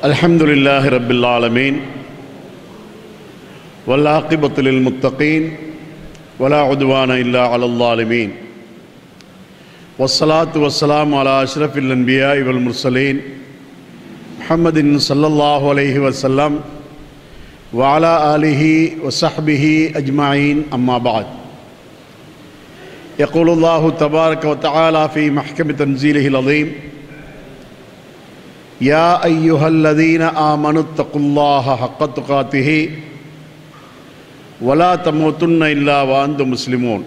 الحمد لله رب العالمين والعاقبة للمتقين ولا عدوان إلا على الظالمين والصلاة والسلام على أشرف الأنبياء والمرسلين محمد صلى الله عليه وسلم وعلى آله وصحبه أجمعين أما بعد يقول الله تبارك وتعالى في محكم تنزيله العظيم يا أيها الذين آمنوا اتقوا الله حق تقاته ولا تموتن إلا وأنتم مسلمون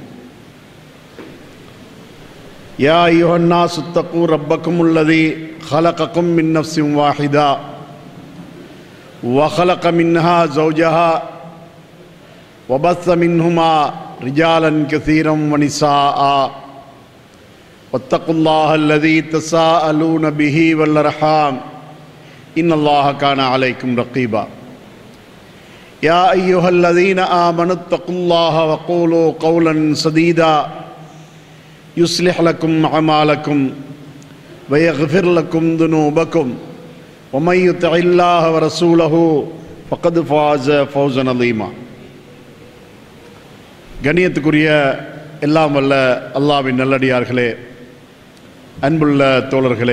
يا أيها الناس اتقوا ربكم الذي خلقكم من نفس واحدة وخلق منها زوجها وبث منهما رجالا كثيرا ونساء واتقوا الله الذي تساءلون به والارحام ان الله كان عليكم رقيبا يا ايها الذين امنوا اتقوا الله وقولوا قولا سديدا يصلح لكم اعمالكم ويغفر لكم ذنوبكم ومن يطع الله ورسوله فقد فاز فوزا عظيما கண்ணியத்துக்குரிய எல்லாம் வல்ல அல்லாவின் நல்லடியார்களே அன்புள்ள தோழர்களே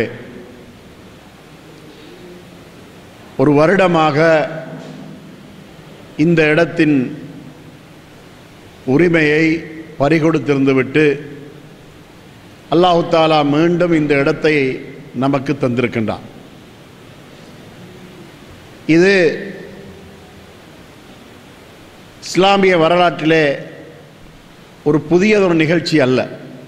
ஒரு வருடமாக இந்த இடத்தின் உரிமையை பறிகொடுத்திருந்துவிட்டு அல்லாஹு தாலா மீண்டும் இந்த இடத்தை நமக்கு தந்திருக்கின்றான் இது இஸ்லாமிய வரலாற்றிலே ஒரு புதியதொரு நிகழ்ச்சி அல்ல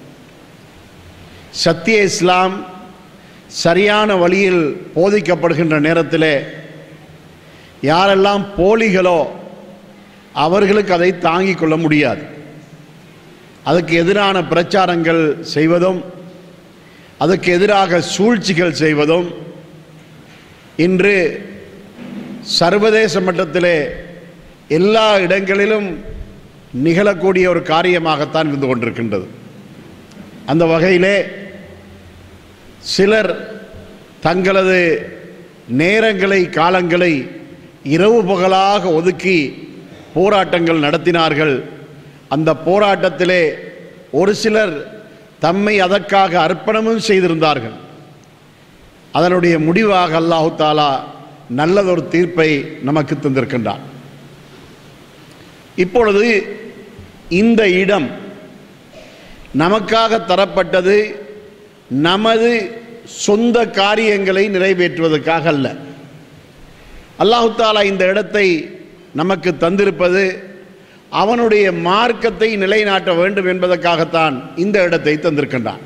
சத்திய இஸ்லாம் சரியான வழியில் போதிக்கப்படுகின்ற நேரத்தில் யாரெல்லாம் போலிகளோ அவர்களுக்கு அதை தாங்கிக் கொள்ள முடியாது அதுக்கு எதிரான பிரச்சாரங்கள் செய்வதும் அதுக்கு எதிராக சூழ்ச்சிகள் செய்வதும் இன்று சர்வதேச மட்டத்திலே எல்லா இடங்களிலும் நிகழக்கூடிய ஒரு காரியமாகத்தான் இருந்து கொண்டிருக்கின்றது அந்த வகையிலே சிலர் தங்களது நேரங்களை காலங்களை இரவு பகலாக ஒதுக்கி போராட்டங்கள் நடத்தினார்கள் அந்த போராட்டத்திலே ஒரு சிலர் தம்மை அதற்காக அர்ப்பணமும் செய்திருந்தார்கள் அதனுடைய முடிவாக அல்லாஹு தாலா நல்லதொரு தீர்ப்பை நமக்கு தந்திருக்கின்றான் இப்பொழுது இந்த இடம் நமக்காக தரப்பட்டது நமது சொந்த காரியங்களை நிறைவேற்றுவதற்காக அல்ல அல்லாஹு தாலா இந்த இடத்தை நமக்கு தந்திருப்பது அவனுடைய மார்க்கத்தை நிலைநாட்ட வேண்டும் என்பதற்காகத்தான் இந்த இடத்தை தந்திருக்கின்றான்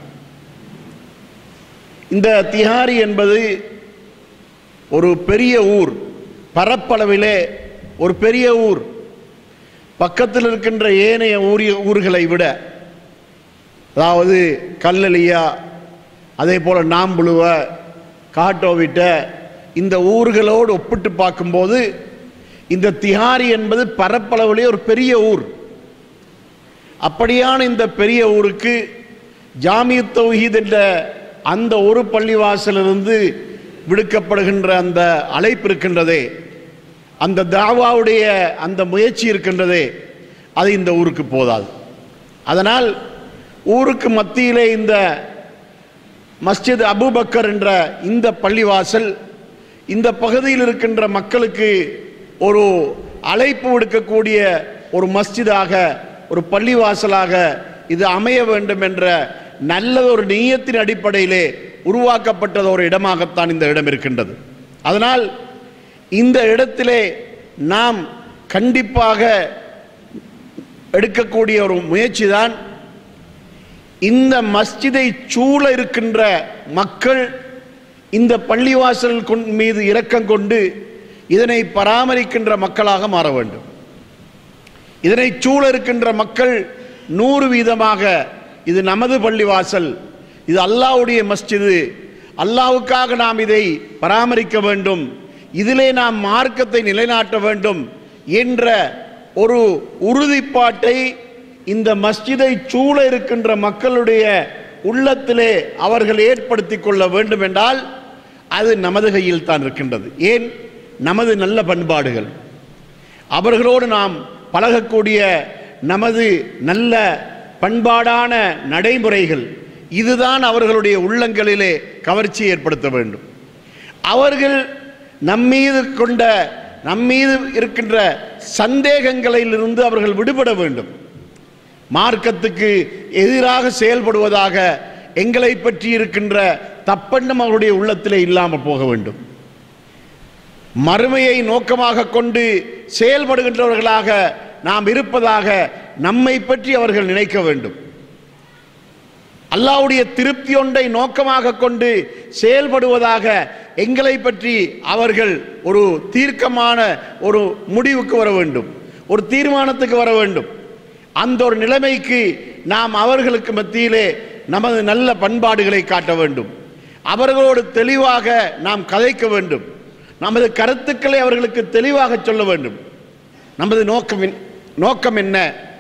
இந்த திஹாரி என்பது ஒரு பெரிய ஊர் பரப்பளவிலே ஒரு பெரிய ஊர் பக்கத்தில் இருக்கின்ற ஏனைய ஊரி ஊர்களை விட அதாவது கல்லலியா அதே போல் நாம்புழுவ காட்டோவிட்ட இந்த ஊர்களோடு ஒப்பிட்டு பார்க்கும்போது இந்த திஹாரி என்பது பரப்பளவிலே ஒரு பெரிய ஊர் அப்படியான இந்த பெரிய ஊருக்கு ஜாமிய தௌஹீத் என்ற அந்த ஒரு பள்ளிவாசலிருந்து விடுக்கப்படுகின்ற அந்த அழைப்பு இருக்கின்றதே அந்த தாவாவுடைய அந்த முயற்சி இருக்கின்றதே அது இந்த ஊருக்கு போதாது அதனால் ஊருக்கு மத்தியிலே இந்த மஸ்ஜித் அபுபக்கர் என்ற இந்த பள்ளிவாசல் இந்த பகுதியில் இருக்கின்ற மக்களுக்கு ஒரு அழைப்பு விடுக்கக்கூடிய ஒரு மஸ்ஜிதாக ஒரு பள்ளிவாசலாக இது அமைய வேண்டும் என்ற நல்ல ஒரு நீயத்தின் அடிப்படையிலே உருவாக்கப்பட்டது ஒரு இடமாகத்தான் இந்த இடம் இருக்கின்றது அதனால் இந்த இடத்திலே நாம் கண்டிப்பாக எடுக்கக்கூடிய ஒரு முயற்சி தான் இந்த மஸ்ஜிதை சூழ இருக்கின்ற மக்கள் இந்த பள்ளிவாசல் மீது இரக்கம் கொண்டு இதனை பராமரிக்கின்ற மக்களாக மாற வேண்டும் இதனை சூழ இருக்கின்ற மக்கள் நூறு வீதமாக இது நமது பள்ளிவாசல் இது அல்லாவுடைய மஸ்ஜிது அல்லாவுக்காக நாம் இதை பராமரிக்க வேண்டும் இதிலே நாம் மார்க்கத்தை நிலைநாட்ட வேண்டும் என்ற ஒரு உறுதிப்பாட்டை இந்த மஸ்ஜிதை சூழ இருக்கின்ற மக்களுடைய உள்ளத்திலே அவர்கள் ஏற்படுத்தி கொள்ள வேண்டும் என்றால் அது நமது கையில் தான் இருக்கின்றது ஏன் நமது நல்ல பண்பாடுகள் அவர்களோடு நாம் பழகக்கூடிய நமது நல்ல பண்பாடான நடைமுறைகள் இதுதான் அவர்களுடைய உள்ளங்களிலே கவர்ச்சி ஏற்படுத்த வேண்டும் அவர்கள் நம்மீது கொண்ட நம்மீது இருக்கின்ற சந்தேகங்களிலிருந்து அவர்கள் விடுபட வேண்டும் மார்க்கத்துக்கு எதிராக செயல்படுவதாக எங்களை பற்றி இருக்கின்ற தப்பெண்ணம் அவருடைய உள்ளத்திலே இல்லாமல் போக வேண்டும் மறுமையை நோக்கமாக கொண்டு செயல்படுகின்றவர்களாக நாம் இருப்பதாக நம்மை பற்றி அவர்கள் நினைக்க வேண்டும் அல்லாவுடைய திருப்தி ஒன்றை நோக்கமாக கொண்டு செயல்படுவதாக எங்களை பற்றி அவர்கள் ஒரு தீர்க்கமான ஒரு முடிவுக்கு வர வேண்டும் ஒரு தீர்மானத்துக்கு வர வேண்டும் அந்த ஒரு நிலைமைக்கு நாம் அவர்களுக்கு மத்தியிலே நமது நல்ல பண்பாடுகளை காட்ட வேண்டும் அவர்களோடு தெளிவாக நாம் கதைக்க வேண்டும் நமது கருத்துக்களை அவர்களுக்கு தெளிவாக சொல்ல வேண்டும் நமது நோக்கம் என்ன- நோக்கம் என்ன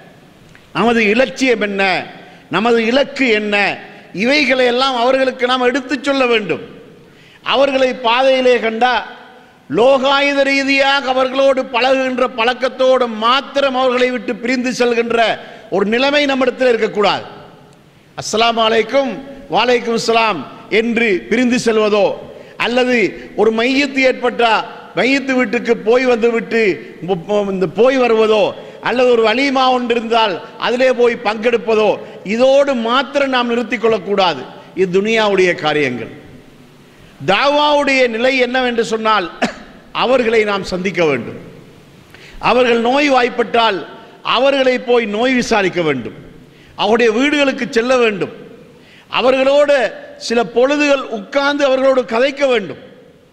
நமது இலட்சியம் என்ன நமது இலக்கு என்ன இவைகளை எல்லாம் அவர்களுக்கு நாம் எடுத்துச் சொல்ல வேண்டும் அவர்களை பாதையிலே கண்டா லோகாயுத ரீதியாக அவர்களோடு பழகுகின்ற பழக்கத்தோடு மாத்திரம் அவர்களை விட்டு பிரிந்து செல்கின்ற ஒரு நிலைமை நம்மிடத்தில் இருக்கக்கூடாது அஸ்ஸலாமு அலைக்கும் வாலைக்கும் அஸ்ஸலாம் என்று பிரிந்து செல்வதோ அல்லது ஒரு மையத்து ஏற்பட்டா மையத்து வீட்டுக்கு போய் வந்து விட்டு மு- மு- இந்த போய் வருவதோ அல்லது ஒரு வலிமா ஒன்று இருந்தால் அதிலே போய் பங்கெடுப்பதோ இதோடு மாத்திரம் நாம் நிறுத்திக் கொள்ளக்கூடாது இது துனியாவுடைய காரியங்கள் தாவாவுடைய நிலை என்னவென்று சொன்னால் அவர்களை நாம் சந்திக்க வேண்டும் அவர்கள் நோய் வாய்ப்பட்டால் அவர்களை போய் நோய் விசாரிக்க வேண்டும் அவருடைய வீடுகளுக்கு செல்ல வேண்டும் அவர்களோடு சில பொழுதுகள் உட்கார்ந்து அவர்களோடு கதைக்க வேண்டும்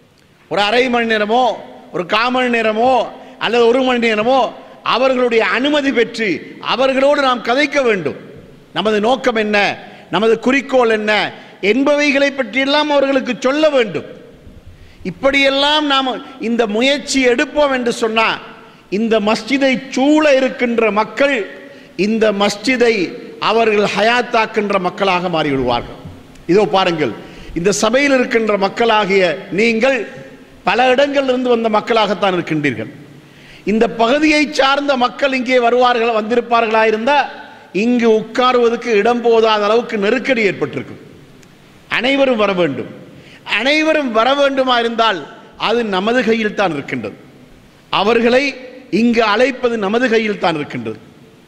ஒரு அரை மணி நேரமோ ஒரு கால் மணி நேரமோ அல்லது ஒரு மணி நேரமோ அவர்களுடைய அனுமதி பெற்று அவர்களோடு நாம் கதைக்க வேண்டும் நமது நோக்கம் என்ன நமது குறிக்கோள் என்ன என்பவைகளை பற்றியெல்லாம் அவர்களுக்கு சொல்ல வேண்டும் இப்படியெல்லாம் நாம் இந்த முயற்சி எடுப்போம் என்று சொன்னால் இந்த மஸ்ஜிதை சூழ இருக்கின்ற மக்கள் இந்த மஸ்ஜிதை அவர்கள் ஹயாத்தாக்கின்ற மக்களாக மாறிவிடுவார்கள் இதோ பாருங்கள் இந்த சபையில் இருக்கின்ற மக்களாகிய நீங்கள் பல இடங்களிலிருந்து வந்த மக்களாகத்தான் இருக்கின்றீர்கள் இந்த பகுதியை சார்ந்த மக்கள் இங்கே வருவார்கள் வந்திருப்பார்களா இருந்தா இங்கு உட்காருவதற்கு இடம் போதாத அளவுக்கு நெருக்கடி ஏற்பட்டிருக்கும் அனைவரும் வர வேண்டும் அனைவரும் வர வேண்டுமா இருந்தால் அது நமது கையில் தான் இருக்கின்றது அவர்களை இங்கு அழைப்பது நமது கையில் தான் இருக்கின்றது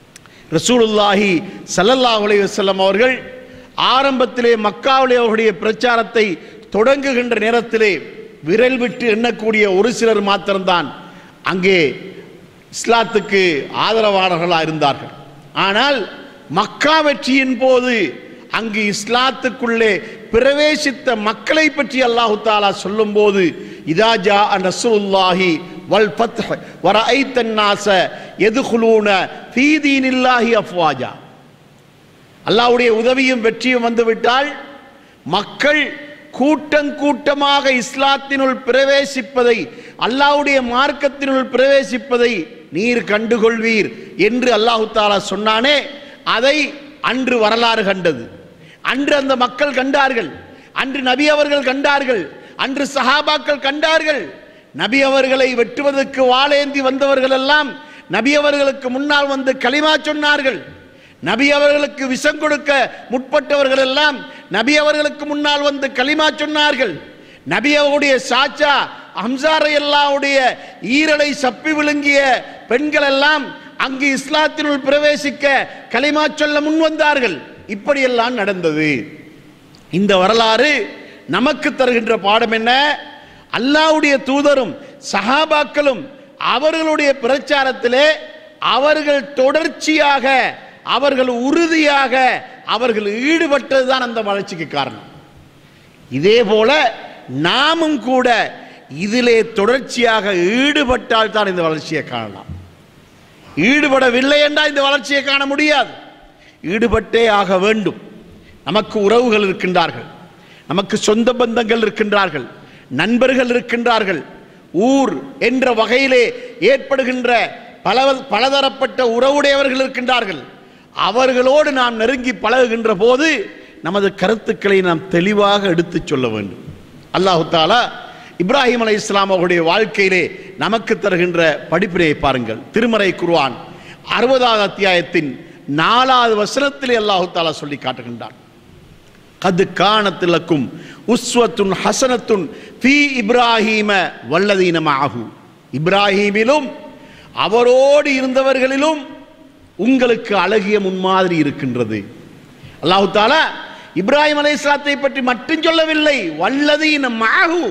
ரசூலுல்லாஹி ஸல்லல்லாஹு அலைஹி வஸல்லம் அவர்கள் ஆரம்பத்திலே மக்காவிலே அவர்களுடைய பிரச்சாரத்தை தொடங்குகின்ற நேரத்திலே விரல் விட்டு எண்ணக்கூடிய ஒரு சிலர் மாத்திரம்தான் அங்கே இஸ்லாத்துக்கு ஆதரவாளர்களாக இருந்தார்கள் ஆனால் மக்கா வெற்றியின் போது அங்கு இஸ்லாத்துக்குள்ளே பிரவேசித்த மக்களை பற்றி அல்லாஹு தாலா சொல்லும்போது இதா ஜா ரசூலுல்லாஹி வல் ஃபத்ஹ் வரஐத்த நாஸ யதுகுலூன ஃபீ தீனில்லாஹி அஃப்வாஜா அல்லாஹ்வுடைய உதவியும் வெற்றியும் வந்துவிட்டால் மக்கள் கூட்டம் கூட்டமாக இஸ்லாத்தினுள் பிரவேசிப்பதை அல்லாஹ்வுடைய மார்க்கத்தினுள் பிரவேசிப்பதை நீர் கண்டுகொள்வீர் என்று அல்லாஹு தாலா சொன்னானே அதை அன்று வரலாறு கண்டது அன்று அந்த மக்கள் கண்டார்கள் அன்று நபி அவர்கள் கண்டார்கள் அன்று சஹாபாக்கள் கண்டார்கள் நபி அவர்களை வெட்டுவதற்கு வாளேந்தி வந்தவர்கள் எல்லாம் நபி அவர்களுக்கு முன்னால் வந்து களிமா சொன்னார்கள் நபி அவர்களுக்கு விஷம் கொடுக்க முற்பட்டவர்கள் எல்லாம் நபி அவர்களுக்கு முன்னால் வந்து களிமா சொன்னார்கள் நபி அவருடைய சாச்சா ஹம்சாரை எல்லாவுடைய ஈரலை சப்பி விழுங்கிய பெண்கள் எல்லாம் அங்கு இஸ்லாத்தினுள் பிரவேசிக்க களிமா சொல்ல முன் வந்தார்கள் இப்படியெல்லாம் நடந்தது இந்த வரலாறு நமக்கு தருகின்ற பாடம் என்ன அல்லாஹ்வுடைய தூதரும் சஹாபாக்களும் அவர்களுடைய பிரச்சாரத்திலே அவர்கள் தொடர்ச்சியாக அவர்கள் உறுதியாக அவர்கள் ஈடுபட்டதுதான் அந்த வளர்ச்சிக்கு காரணம் இதே போல நாமும் கூட இதிலே தொடர்ச்சியாக ஈடுபட்டால் தான் இந்த வளர்ச்சியை காணலாம் ஈடுபடவில்லை என்றால் இந்த வளர்ச்சியை காண முடியாது ஈடுபட்டே ஆக வேண்டும் நமக்கு உறவுகள் இருக்கின்றார்கள் நமக்கு சொந்த பந்தங்கள் இருக்கின்றார்கள் நண்பர்கள் இருக்கின்றார்கள் ஊர் என்ற வகையிலே ஏற்படுகின்ற பல பலதரப்பட்ட உறவுடையவர்கள் இருக்கின்றார்கள் அவர்களோடு நாம் நெருங்கி பழகுகின்ற போது நமது கருத்துக்களை நாம் தெளிவாக எடுத்துச் சொல்ல வேண்டும் அல்லாஹு தாலா இப்ராஹிம் அலை இஸ்லாம் அவருடைய வாழ்க்கையிலே நமக்கு தருகின்ற படிப்பினையை பாருங்கள் திருமறை குர்ஆன் அறுபதாவது அத்தியாயத்தின் நாலாவது வசனத்திலே அல்லாஹு தாலா சொல்லி காட்டுகின்றான் கது காணத்திலக்கும் உஸ்வத்துன் ஹசனத்துன் ஃபீ இப்ராஹீம வல்லதீனமாகு இப்ராஹீமிலும் அவரோடு இருந்தவர்களிலும் உங்களுக்கு அழகிய முன்மாதிரி இருக்கின்றது அல்லாஹு தாலா இப்ராஹிம் அலைஹிஸ்ஸலாத்தை பற்றி மட்டும் சொல்லவில்லை வல்லதீனமாகு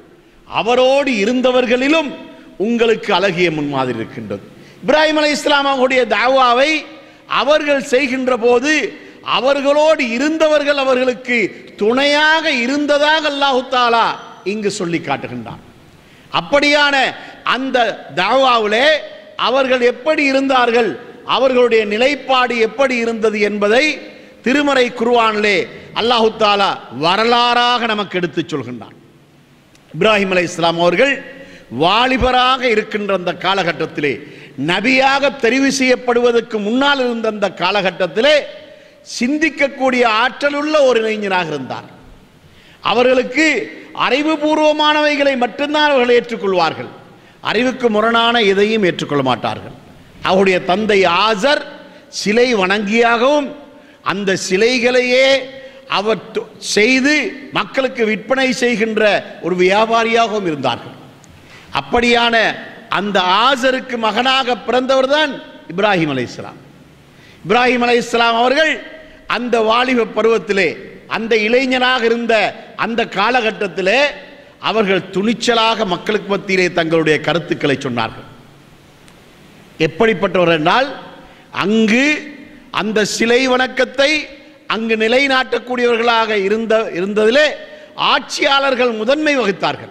அவரோடு இருந்தவர்களிலும் உங்களுக்கு அழகிய முன்மாதிரி இருக்கின்றது இப்ராஹிம் அலை இஸ்லாம் அவருடைய தாவாவை அவர்கள் செய்கின்ற போது அவர்களோடு இருந்தவர்கள் அவர்களுக்கு துணையாக இருந்ததாக அல்லாஹு தாலா இங்கு சொல்லி காட்டுகின்றான் அப்படியான அந்த தாவாவிலே அவர்கள் எப்படி இருந்தார்கள் அவர்களுடைய நிலைப்பாடு எப்படி இருந்தது என்பதை திருமறை குர்ஆனிலே அல்லாஹு தாலா வரலாறாக நமக்கு எடுத்துச் சொல்கின்றான் இப்ராஹிம் அலை இஸ்லாம் அவர்கள் வாலிபராக இருக்கின்ற அந்த காலகட்டத்திலே நபியாக தெரிவு செய்யப்படுவதற்கு முன்னால் இருந்த அந்த காலகட்டத்திலே சிந்திக்கக்கூடிய ஆற்றலுள்ள ஒரு இளைஞனாக இருந்தார் அவர்களுக்கு அறிவுபூர்வமானவைகளை மட்டும்தான் அவர்கள் ஏற்றுக்கொள்வார்கள் அறிவுக்கு முரணான எதையும் ஏற்றுக்கொள்ள மாட்டார்கள் அவருடைய தந்தை ஆசர் சிலை வணங்கியாகவும் அந்த சிலைகளையே அவர் து- செய்து மக்களுக்கு விற்பனை செய்கின்ற ஒரு வியாபாரியாகவும் இருந்தார்கள் அப்படியான அந்த ஆசருக்கு மகனாக பிறந்தவர் தான் இப்ராஹிம் அலைஹிஸ்ஸலாம் இப்ராஹிம் அலைஹிஸ்ஸலாம் அவர்கள் அந்த வாலிப பருவத்திலே அந்த இளைஞனாக இருந்த அந்த காலகட்டத்திலே அவர்கள் துணிச்சலாக மக்களுக்கு மத்தியிலே தங்களுடைய கருத்துக்களை சொன்னார்கள் எப்படிப்பட்டவர் என்றால் அங்கு அந்த சிலை வணக்கத்தை அங்கு நிலைநாட்டக்கூடியவர்களாக இருந்த இருந்ததிலே ஆட்சியாளர்கள் முதன்மை வகித்தார்கள்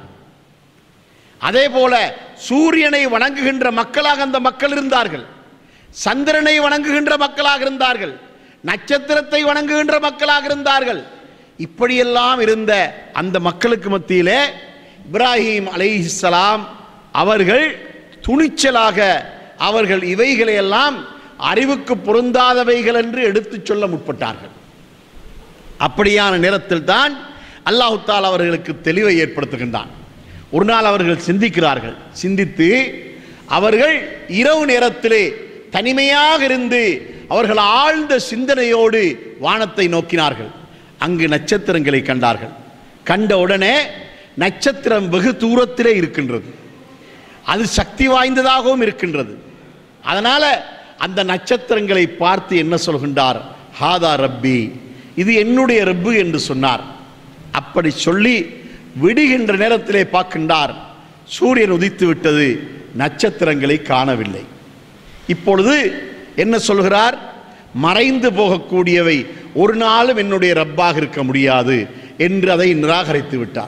அதே போல சூரியனை வணங்குகின்ற மக்களாக அந்த மக்கள் இருந்தார்கள் சந்திரனை வணங்குகின்ற மக்களாக இருந்தார்கள் நட்சத்திரத்தை வணங்குகின்ற மக்களாக இருந்தார்கள் இப்படியெல்லாம் இருந்த அந்த மக்களுக்கு மத்தியிலே இப்ராஹிம் அலைஹிஸ்ஸலாம் அவர்கள் துணிச்சலாக அவர்கள் இவைகளையெல்லாம் அறிவுக்கு பொருந்தாதவைகள் என்று எடுத்துச் சொல்ல முற்பட்டார்கள் அப்படியான நேரத்தில் தான் அல்லாஹு தாலா அவர்களுக்கு தெளிவை ஏற்படுத்துகின்றான் ஒரு நாள் அவர்கள் சிந்திக்கிறார்கள் சிந்தித்து அவர்கள் இரவு நேரத்திலே தனிமையாக இருந்து அவர்கள் ஆழ்ந்த சிந்தனையோடு வானத்தை நோக்கினார்கள் அங்கு நட்சத்திரங்களை கண்டார்கள் கண்ட உடனே நட்சத்திரம் வெகு தூரத்திலே இருக்கின்றது அது சக்தி வாய்ந்ததாகவும் இருக்கின்றது அதனால அந்த நட்சத்திரங்களை பார்த்து என்ன சொல்கின்றார் ஹாதா ரப்பி இது என்னுடைய ரப்பு என்று சொன்னார் அப்படி சொல்லி விடுகின்ற நேரத்திலே பார்க்கின்றார் சூரியன் உதித்து விட்டது நட்சத்திரங்களை காணவில்லை இப்பொழுது என்ன சொல்கிறார் மறைந்து போகக்கூடியவை ஒரு நாளும் என்னுடைய ரப்பாக இருக்க முடியாது என்று அதை நிராகரித்து விட்டார்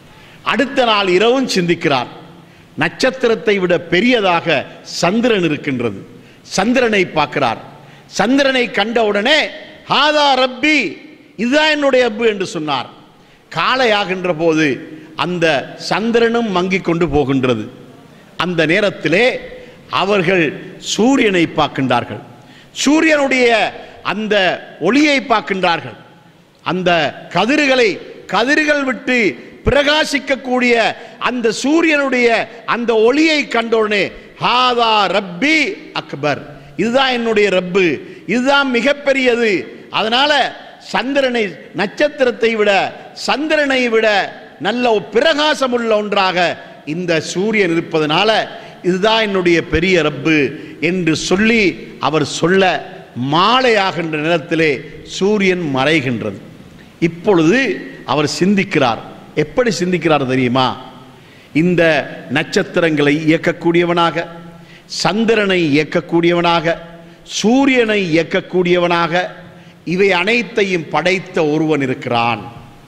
அடுத்த நாள் இரவும் சிந்திக்கிறார் நட்சத்திரத்தை விட பெரியதாக சந்திரன் இருக்கின்றது சந்திரனை பார்க்கிறார் சந்திரனை கண்டவுடனே ஹாதா ரப்பி இதுதான் என்னுடைய ரப்பு என்று சொன்னார் காலையாகின்ற போது அந்த சந்திரனும் மங்கிக் கொண்டு போகின்றது அந்த நேரத்திலே அவர்கள் சூரியனை பார்க்கின்றார்கள் சூரியனுடைய அந்த ஒளியை பார்க்கின்றார்கள் அந்த கதிர்களை கதிர்கள் விட்டு பிரகாசிக்கக்கூடிய அந்த சூரியனுடைய அந்த ஒளியை கண்டோடனே ஹாதா ரப்பி அக்பர் இதுதான் என்னுடைய ரப்பு இதுதான் மிகப்பெரியது அதனால சந்திரனை நட்சத்திரத்தை விட சந்திரனை விட நல்ல ஒரு பிரகாசம் உள்ள ஒன்றாக இந்த சூரியன் இருப்பதனால இதுதான் என்னுடைய பெரிய ரப்பு என்று சொல்லி அவர் சொல்ல மாலையாகின்ற நேரத்திலே சூரியன் மறைகின்றது இப்பொழுது அவர் சிந்திக்கிறார் எப்படி சிந்திக்கிறார் தெரியுமா இந்த நட்சத்திரங்களை இயக்கக்கூடியவனாக சந்திரனை இயக்கக்கூடியவனாக சூரியனை இயக்கக்கூடியவனாக இவை அனைத்தையும் படைத்த ஒருவன் இருக்கிறான்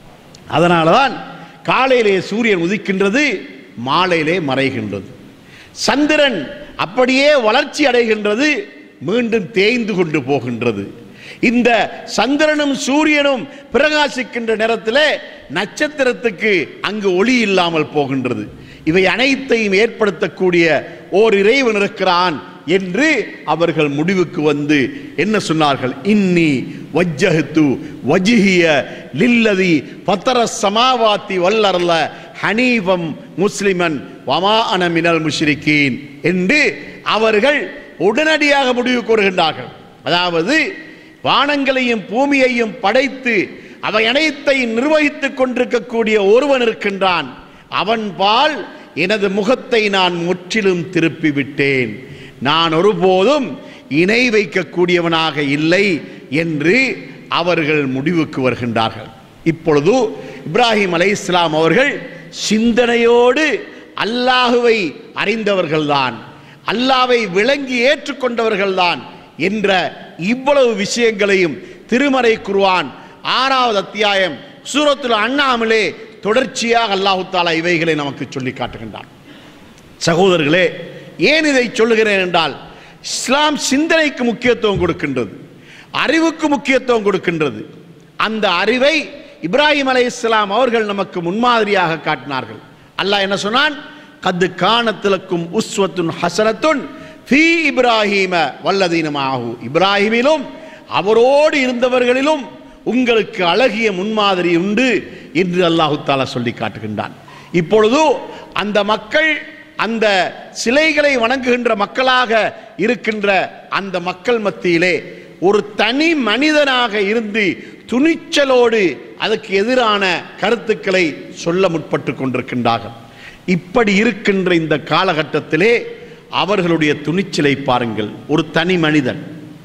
அதனால தான் காலையிலே சூரியன் உதிக்கின்றது மாலையிலே மறைகின்றது சந்திரன் அப்படியே வளர்ச்சி அடைகின்றது மீண்டும் தேய்ந்து கொண்டு போகின்றது இந்த சந்திரனும் சூரியனும் பிரகாசிக்கின்ற நேரத்திலே நட்சத்திரத்துக்கு அங்கு ஒளி இல்லாமல் போகின்றது இவை அனைத்தையும் ஏற்படுத்தக்கூடிய ஓர் இறைவன் இருக்கிறான் என்று அவர்கள் முடிவுக்கு வந்து என்ன சொன்னார்கள் இன்னி வஜ்ஜஹத்து வஜ்ஹிய லில்லதி பத்தர சமாவாத்தி வல்லர்ல ஹனீஃபம் முஸ்லிமன் வமா அன மினல் முஷ்ரிக்கீன் என்று அவர்கள் உடனடியாக முடிவு கூறுகின்றார்கள் அதாவது வானங்களையும் பூமியையும் படைத்து அவை அனைத்தையும் நிர்வகித்துக் கொண்டிருக்கக்கூடிய ஒருவன் இருக்கின்றான் அவன் பால் எனது முகத்தை நான் முற்றிலும் திருப்பி விட்டேன் நான் ஒருபோதும் இணை வைக்கக்கூடியவனாக இல்லை என்று அவர்கள் முடிவுக்கு வருகின்றார்கள் இப்பொழுது இப்ராஹிம் அலை இஸ்லாம் அவர்கள் சிந்தனையோடு அல்லாஹுவை அறிந்தவர்கள்தான் அல்லாவை விளங்கி ஏற்றுக்கொண்டவர்கள்தான் என்ற இவ்வளவு விஷயங்களையும் திருமறை குர்ஆன் ஆறாவது அத்தியாயம் சூரத்துல் அண்ணாமலே தொடர்ச்சியாக அல்லாஹு தாலா இவைகளை நமக்கு சொல்லி காட்டுகின்றான் சகோதரர்களே ஏன் இதை சொல்லுகிறேன் என்றால் இஸ்லாம் சிந்தனைக்கு முக்கியத்துவம் கொடுக்கின்றது அறிவுக்கு முக்கியத்துவம் கொடுக்கின்றது அந்த அறிவை இப்ராஹிம் அலை இஸ்லாம் அவர்கள் நமக்கு முன்மாதிரியாக காட்டினார்கள் அல்லாஹ் என்ன சொன்னான் கது காணத்திலக்கும் உஸ்வத்துன் ஹசனத்துன் ஃபீ இப்ராஹீம வல்லதீனமாகு இப்ராஹிமிலும் அவரோடு இருந்தவர்களிலும் உங்களுக்கு அழகிய முன்மாதிரி உண்டு என்று அல்லாஹு தாலா சொல்லி காட்டுகின்றான் இப்பொழுது அந்த மக்கள் அந்த சிலைகளை வணங்குகின்ற மக்களாக இருக்கின்ற அந்த மக்கள் மத்தியிலே ஒரு தனி மனிதனாக இருந்து துணிச்சலோடு அதுக்கு எதிரான கருத்துக்களை சொல்ல முற்பட்டு கொண்டிருக்கின்றார்கள் இப்படி இருக்கின்ற இந்த காலகட்டத்திலே அவர்களுடைய துணிச்சலை பாருங்கள் ஒரு தனி மனிதன்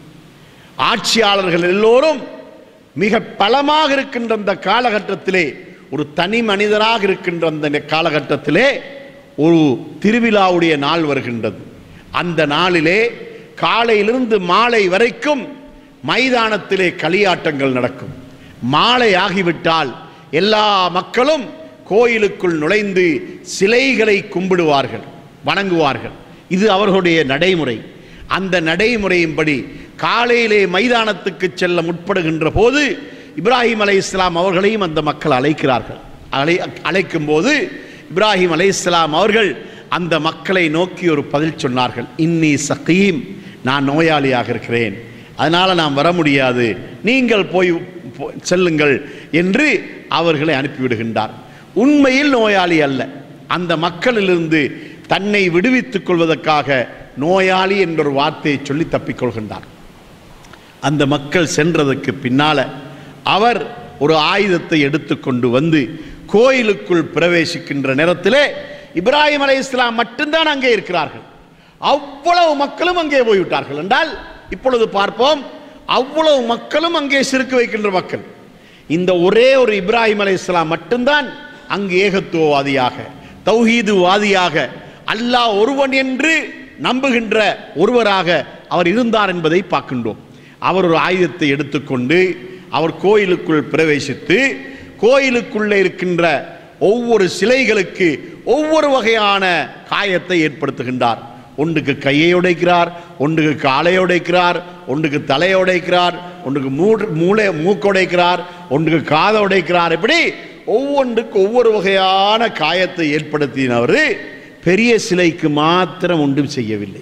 ஆட்சியாளர்கள் எல்லோரும் மிக பலமாக இருக்கின்ற அந்த காலகட்டத்திலே ஒரு தனி மனிதராக இருக்கின்ற அந்த காலகட்டத்திலே ஒரு திருவிழாவுடைய நாள் வருகின்றது அந்த நாளிலே காலையிலிருந்து மாலை வரைக்கும் மைதானத்திலே களியாட்டங்கள் நடக்கும் மாலை ஆகிவிட்டால் எல்லா மக்களும் கோயிலுக்குள் நுழைந்து சிலைகளை கும்பிடுவார்கள் வணங்குவார்கள் இது அவர்களுடைய நடைமுறை அந்த நடைமுறையின்படி காலையிலே மைதானத்துக்கு செல்ல முற்படுகின்ற போது இப்ராஹிம் அலை இஸ்லாம் அவர்களையும் அந்த மக்கள் அழைக்கிறார்கள் அழை அழைக்கும் போது இப்ராஹிம் அலை இஸ்லாம் அவர்கள் அந்த மக்களை நோக்கி ஒரு பதில் சொன்னார்கள் இன்னி சகீம் நான் நோயாளியாக இருக்கிறேன் அதனால் நான் வர முடியாது நீங்கள் போய் போ- செல்லுங்கள் என்று அவர்களை அனுப்பிவிடுகின்றார் உண்மையில் நோயாளி அல்ல அந்த மக்களிலிருந்து தன்னை விடுவித்துக் கொள்வதற்காக நோயாளி என்ற ஒரு வார்த்தையை சொல்லி தப்பிக்கொள்கின்றார் அந்த மக்கள் சென்றதற்கு பின்னால அவர் ஒரு ஆயுதத்தை எடுத்துக்கொண்டு வந்து கோயிலுக்குள் பிரவேசிக்கின்ற நேரத்திலே இப்ராஹிம் அலை இஸ்லாம் மட்டும்தான் அங்கே இருக்கிறார்கள் அவ்வளவு மக்களும் அங்கே போய்விட்டார்கள் என்றால் இப்பொழுது பார்ப்போம் அவ்வளவு மக்களும் அங்கே சிறுக்கு வைக்கின்ற மக்கள் இந்த ஒரே ஒரு இப்ராஹிம் அலை இஸ்லாம் மட்டும்தான் அங்கு ஏகத்துவவாதியாக தௌஹீதுவாதியாக அல்லாஹ் ஒருவன் என்று நம்புகின்ற ஒருவராக அவர் இருந்தார் என்பதை பார்க்கின்றோம் அவர் ஒரு ஆயுதத்தை எடுத்துக்கொண்டு அவர் கோயிலுக்குள் பிரவேசித்து கோயிலுக்குள்ளே இருக்கின்ற ஒவ்வொரு சிலைகளுக்கு ஒவ்வொரு வகையான காயத்தை ஏற்படுத்துகின்றார் ஒன்றுக்கு கையை உடைக்கிறார் ஒன்றுக்கு காலை உடைக்கிறார் ஒன்றுக்கு தலையை உடைக்கிறார் ஒன்றுக்கு மூடு மூளை மூக்கு உடைக்கிறார் ஒன்றுக்கு காதை உடைக்கிறார் இப்படி ஒவ்வொன்றுக்கு ஒவ்வொரு வகையான காயத்தை ஏற்படுத்தினவர் பெரிய சிலைக்கு மாத்திரம் ஒன்றும் செய்யவில்லை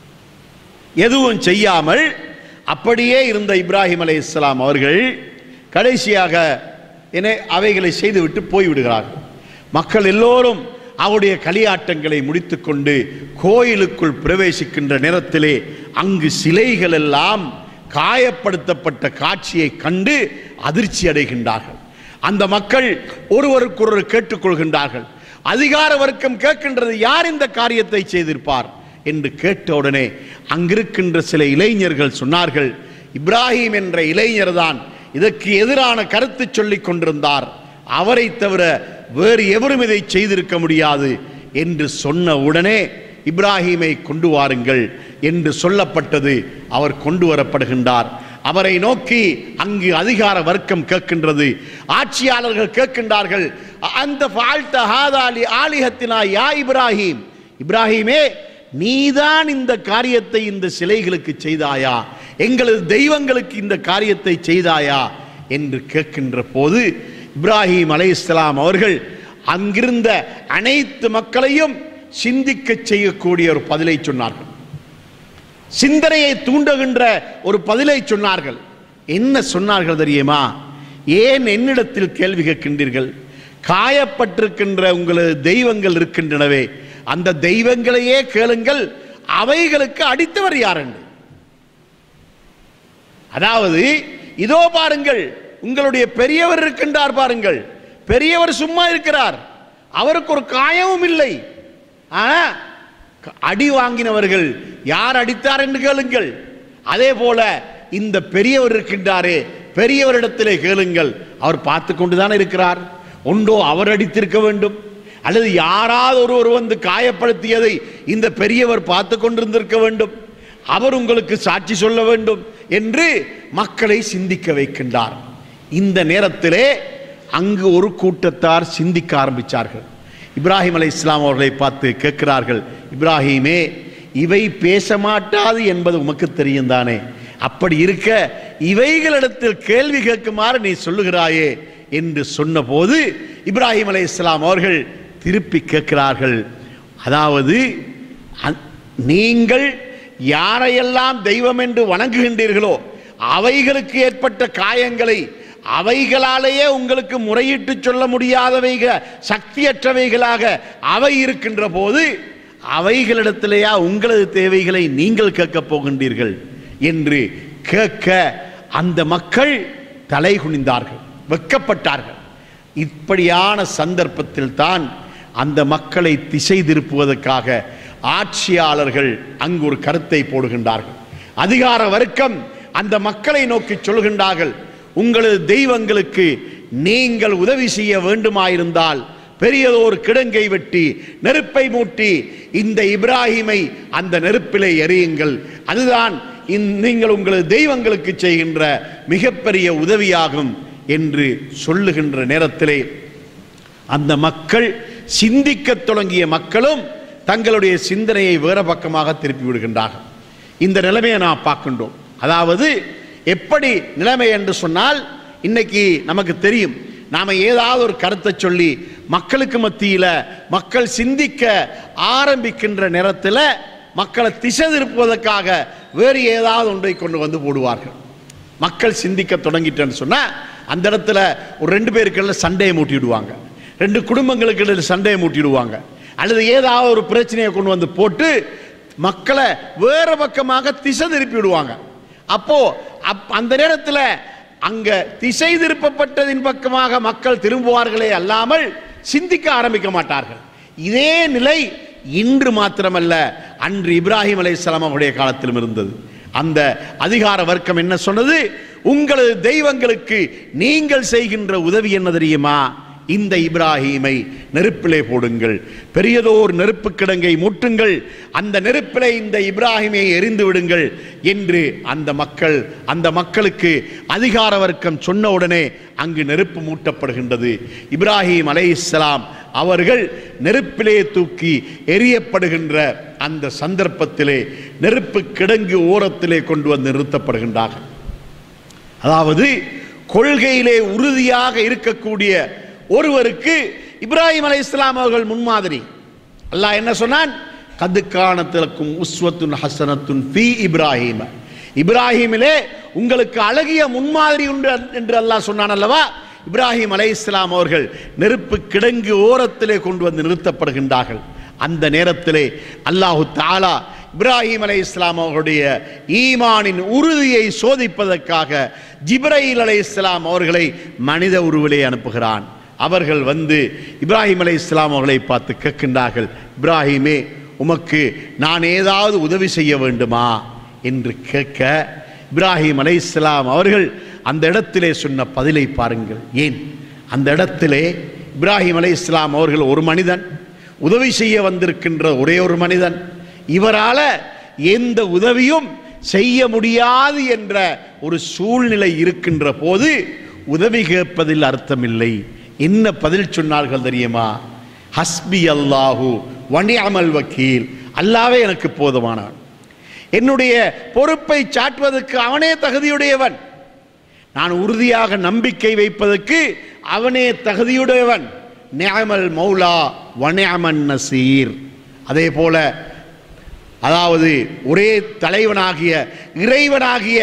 எதுவும் செய்யாமல் அப்படியே இருந்த இப்ராஹிம் அலை இஸ்லாம் அவர்கள் கடைசியாக என அவைகளை செய்துவிட்டு போய்விடுகிறார்கள் மக்கள் எல்லோரும் அவருடைய களியாட்டங்களை முடித்துக்கொண்டு கோயிலுக்குள் பிரவேசிக்கின்ற நேரத்திலே அங்கு சிலைகள் எல்லாம் காயப்படுத்தப்பட்ட காட்சியை கண்டு அதிர்ச்சி அடைகின்றார்கள் அந்த மக்கள் ஒருவருக்கொருவர் கேட்டுக்கொள்கின்றார்கள் அதிகார வர்க்கம் கேட்கின்றது யார் இந்த காரியத்தை செய்திருப்பார் என்று கேட்ட உடனே அங்கிருக்கின்ற சில இளைஞர்கள் சொன்னார்கள் இப்ராஹிம் என்ற இளைஞர் தான் இதற்கு எதிரான கருத்து சொல்லிக் கொண்டிருந்தார் அவரை தவிர வேறு எவரும் இதை செய்திருக்க முடியாது என்று சொன்ன உடனே இப்ராஹீமை கொண்டு வாருங்கள் என்று சொல்லப்பட்டது அவர் கொண்டு வரப்படுகின்றார் அவரை நோக்கி அங்கு அதிகார வர்க்கம் கேட்கின்றது ஆட்சியாளர்கள் கேட்கின்றார்கள் அந்த ஃபால்ட்ட ஹாதாலி ஆலிஹத்தினா யா இப்ராஹிம் இப்ராஹிமே நீதான் இந்த காரியத்தை இந்த சிலைகளுக்கு செய்தாயா எங்களது தெய்வங்களுக்கு இந்த காரியத்தை செய்தாயா என்று கேட்கின்ற போது இப்ராஹிம் அலைஹிஸ்ஸலாம் அவர்கள் அங்கிருந்த அனைத்து மக்களையும் சிந்திக்க செய்யக்கூடிய ஒரு பதிலை சொன்னார்கள் சிந்தனையை தூண்டுகின்ற ஒரு பதிலை சொன்னார்கள் என்ன சொன்னார்கள் தெரியுமா ஏன் என்னிடத்தில் கேள்வி கேட்கின்றீர்கள் காயப்பட்டிருக்கின்ற உங்களது தெய்வங்கள் இருக்கின்றனவே அந்த தெய்வங்களையே கேளுங்கள் அவைகளுக்கு அடித்தவர் யார் என்று அதாவது இதோ பாருங்கள் உங்களுடைய பெரியவர் இருக்கின்றார் பாருங்கள் பெரியவர் சும்மா இருக்கிறார் அவருக்கு ஒரு காயமும் இல்லை ஆனா க- அடி வாங்கினவர்கள் யார் அடித்தார் என்று கேளுங்கள் அதே போல இந்த பெரியவர் இருக்கின்றாரே பெரியவரிடத்திலே கேளுங்கள் அவர் பார்த்து கொண்டுதான் இருக்கிறார் ஒன்றோ அவர் அடித்திருக்க வேண்டும் அல்லது யாராவது ஒருவர் வந்து காயப்படுத்தியதை இந்த பெரியவர் பார்த்து கொண்டிருந்திருக்க வேண்டும் அவர் உங்களுக்கு சாட்சி சொல்ல வேண்டும் என்று மக்களை சிந்திக்க வைக்கின்றார் இந்த நேரத்திலே அங்கு ஒரு கூட்டத்தார் சிந்திக்க ஆரம்பித்தார்கள் இப்ராஹிம் அலை இஸ்லாம் அவர்களை பார்த்து கேட்கிறார்கள் இப்ராஹிமே இவை பேச மாட்டாது என்பது உமக்கு தெரியும் தானே அப்படி இருக்க இவைகளிடத்தில் கேள்வி கேட்குமாறு நீ சொல்லுகிறாயே என்று சொன்னபோது இப்ராஹிம் அலை இஸ்லாம் அவர்கள் திருப்பி கேட்கிறார்கள் அதாவது அ- நீங்கள் யாரையெல்லாம் தெய்வம் என்று வணங்குகின்றீர்களோ அவைகளுக்கு ஏற்பட்ட காயங்களை அவைகளாலேயே உங்களுக்கு முறையிட்டு சொல்ல முடியாதவைக சக்தியற்றவைகளாக அவை இருக்கின்ற போது அவைகளிடத்திலேயா உங்களது தேவைகளை நீங்கள் கேட்கப் போகின்றீர்கள் என்று கேட்க அந்த மக்கள் தலை குனிந்தார்கள் வெட்கப்பட்டார்கள் இப்படியான சந்தர்ப்பத்தில் தான் அந்த மக்களை திசை திருப்புவதற்காக ஆட்சியாளர்கள் அங்கு ஒரு கருத்தை போடுகின்றார்கள் அதிகார வர்க்கம் அந்த மக்களை நோக்கி சொல்கின்றார்கள் உங்களது தெய்வங்களுக்கு நீங்கள் உதவி செய்ய வேண்டுமாயிருந்தால் பெரியதோர் கிடங்கை வெட்டி நெருப்பை மூட்டி இந்த இப்ராஹிமை அந்த நெருப்பிலே எறியுங்கள் அதுதான் இந்த- நீங்கள் உங்களது தெய்வங்களுக்கு செய்கின்ற மிகப்பெரிய உதவியாகும் என்று சொல்லுகின்ற நேரத்திலே அந்த மக்கள் சிந்திக்கத் தொடங்கிய மக்களும் தங்களுடைய சிந்தனையை வேற பக்கமாக திருப்பி விடுகின்றார்கள் இந்த நிலைமையை நாம் பார்க்கின்றோம் அதாவது எப்படி நிலைமை என்று சொன்னால் இன்னைக்கு நமக்கு தெரியும் நாம ஏதாவது ஒரு கருத்தை சொல்லி மக்களுக்கு மத்தியில மக்கள் சிந்திக்க ஆரம்பிக்கின்ற நேரத்தில் மக்களை திசை திருப்புவதற்காக வேறு ஏதாவது ஒன்றை கொண்டு வந்து போடுவார்கள் மக்கள் சிந்திக்க தொடங்கிட்டேன்னு சொன்னா அந்த இடத்துல ஒரு ரெண்டு பேருக்குள்ள சண்டையை மூட்டிடுவாங்க ரெண்டு குடும்பங்களுக்கு இடையில சண்டையை மூட்டிடுவாங்க அல்லது ஏதாவது ஒரு பிரச்சனையை கொண்டு வந்து போட்டு மக்களை வேற பக்கமாக திசை திருப்பி விடுவாங்க அப்போ அப் அந்த நேரத்தில் அங்க திசை திருப்பப்பட்டதின் பக்கமாக மக்கள் திரும்புவார்களே அல்லாமல் சிந்திக்க ஆரம்பிக்க மாட்டார்கள் இதே நிலை இன்று மாத்திரமல்ல அன்று இப்ராஹிம் அலைஹிஸ்ஸலாம் அவருடைய காலத்திலும் இருந்தது அந்த அதிகார வர்க்கம் என்ன சொன்னது உங்களது தெய்வங்களுக்கு நீங்கள் செய்கின்ற உதவி என்ன தெரியுமா இந்த இப்ராஹீமை நெருப்பிலே போடுங்கள் பெரியதோர் நெருப்பு கிடங்கை மூட்டுங்கள் அந்த நெருப்பிலே இந்த இப்ராஹிமை எரிந்து விடுங்கள் என்று அந்த மக்கள் அந்த மக்களுக்கு அதிகார வர்க்கம் சொன்ன உடனே அங்கு நெருப்பு மூட்டப்படுகின்றது இப்ராஹிம் அலைஹிஸ்ஸலாம் அவர்கள் நெருப்பிலே தூக்கி எரியப்படுகின்ற அந்த சந்தர்ப்பத்திலே நெருப்பு கிடங்கு ஓரத்திலே கொண்டு வந்து நிறுத்தப்படுகின்றார்கள் அதாவது கொள்கையிலே உறுதியாக இருக்கக்கூடிய ஒருவருக்கு இப்ராஹிம் அலை இஸ்லாம் அவர்கள் முன்மாதிரி அல்லாஹ் என்ன சொன்னான் கதுக்கானத்திற்கும் உஸ்வத்துன் ஹசனத்துன் ஃபி இப்ராஹிம இப்ராஹிமிலே உங்களுக்கு அழகிய முன்மாதிரி உண்டு என்று அல்லாஹ் சொன்னான் அல்லவா இப்ராஹிம் அலை இஸ்லாம் அவர்கள் நெருப்பு கிடங்கு ஓரத்திலே கொண்டு வந்து நிறுத்தப்படுகின்றார்கள் அந்த நேரத்திலே அல்லாஹு தாலா இப்ராஹிம் அலை இஸ்லாம் அவர்களுடைய ஈமானின் உறுதியை சோதிப்பதற்காக ஜிப்ரையில் அலை இஸ்லாம் அவர்களை மனித உருவிலே அனுப்புகிறான் அவர்கள் வந்து இப்ராஹிம் அலை இஸ்லாம் அவர்களை பார்த்து கேட்கின்றார்கள் இப்ராஹிமே உமக்கு நான் ஏதாவது உதவி செய்ய வேண்டுமா என்று கேட்க இப்ராஹிம் அலை இஸ்லாம் அவர்கள் அந்த இடத்திலே சொன்ன பதிலை பாருங்கள் ஏன் அந்த இடத்திலே இப்ராஹிம் அலை இஸ்லாம் அவர்கள் ஒரு மனிதன் உதவி செய்ய வந்திருக்கின்ற ஒரே ஒரு மனிதன் இவரால எந்த உதவியும் செய்ய முடியாது என்ற ஒரு சூழ்நிலை இருக்கின்ற போது உதவி கேட்பதில் அர்த்தமில்லை என்ன பதில் சொன்னார்கள் தெரியுமா ஹஸ்பி அல்லாஹு வணி அமல் வக்கீல் அல்லாவே எனக்கு போதுமானவன் என்னுடைய பொறுப்பை சாட்டுவதற்கு அவனே தகுதியுடையவன் நான் உறுதியாக நம்பிக்கை வைப்பதற்கு அவனே தகுதியுடையவன் நியமல் மௌலா வனியமன் நசீர் அதே போல அதாவது ஒரே தலைவனாகிய இறைவனாகிய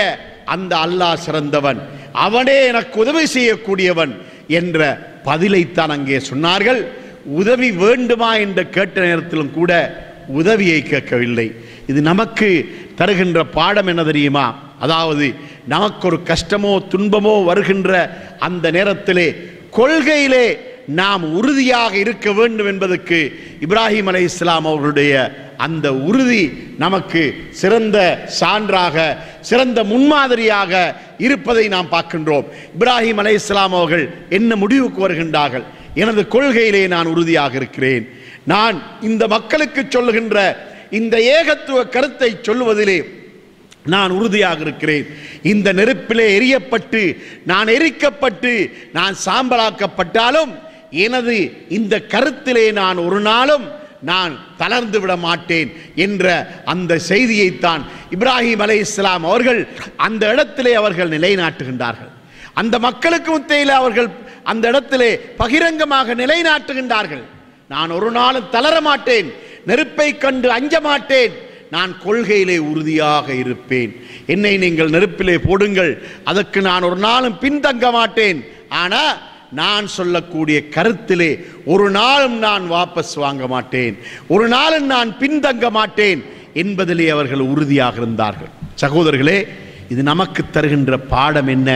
அந்த அல்லாஹ் சிறந்தவன் அவனே எனக்கு உதவி செய்யக்கூடியவன் என்ற பதிலைத்தான் அங்கே சொன்னார்கள் உதவி வேண்டுமா என்று கேட்ட நேரத்திலும் கூட உதவியை கேட்கவில்லை இது நமக்கு தருகின்ற பாடம் என்ன தெரியுமா அதாவது நமக்கு ஒரு கஷ்டமோ துன்பமோ வருகின்ற அந்த நேரத்திலே கொள்கையிலே நாம் உறுதியாக இருக்க வேண்டும் என்பதற்கு இப்ராஹிம் அலை இஸ்லாம் அவர்களுடைய அந்த உறுதி நமக்கு சிறந்த சான்றாக சிறந்த முன்மாதிரியாக இருப்பதை நாம் பார்க்கின்றோம் இப்ராஹிம் அலை இஸ்லாம் அவர்கள் என்ன முடிவுக்கு வருகின்றார்கள் எனது கொள்கையிலே நான் உறுதியாக இருக்கிறேன் நான் இந்த மக்களுக்கு சொல்லுகின்ற இந்த ஏகத்துவ கருத்தை சொல்லுவதிலே நான் உறுதியாக இருக்கிறேன் இந்த நெருப்பிலே எரியப்பட்டு நான் எரிக்கப்பட்டு நான் சாம்பலாக்கப்பட்டாலும் எனது இந்த கருத்திலே நான் ஒரு நாளும் நான் தளர்ந்து விட மாட்டேன் என்ற அந்த செய்தியைத்தான் இப்ராஹிம் அலை இஸ்லாம் அவர்கள் அந்த இடத்திலே அவர்கள் நிலைநாட்டுகின்றார்கள் அந்த மக்களுக்கு முத்தையில் அவர்கள் அந்த இடத்திலே பகிரங்கமாக நிலைநாட்டுகின்றார்கள் நான் ஒரு நாளும் தளர மாட்டேன் நெருப்பை கண்டு அஞ்ச மாட்டேன் நான் கொள்கையிலே உறுதியாக இருப்பேன் என்னை நீங்கள் நெருப்பிலே போடுங்கள் அதற்கு நான் ஒரு நாளும் பின்தங்க மாட்டேன் ஆனா நான் சொல்லக்கூடிய கருத்திலே ஒரு நாளும் நான் வாபஸ் வாங்க மாட்டேன் ஒரு நாளும் நான் பின்தங்க மாட்டேன் என்பதிலே அவர்கள் உறுதியாக இருந்தார்கள் சகோதரர்களே இது நமக்கு தருகின்ற பாடம் என்ன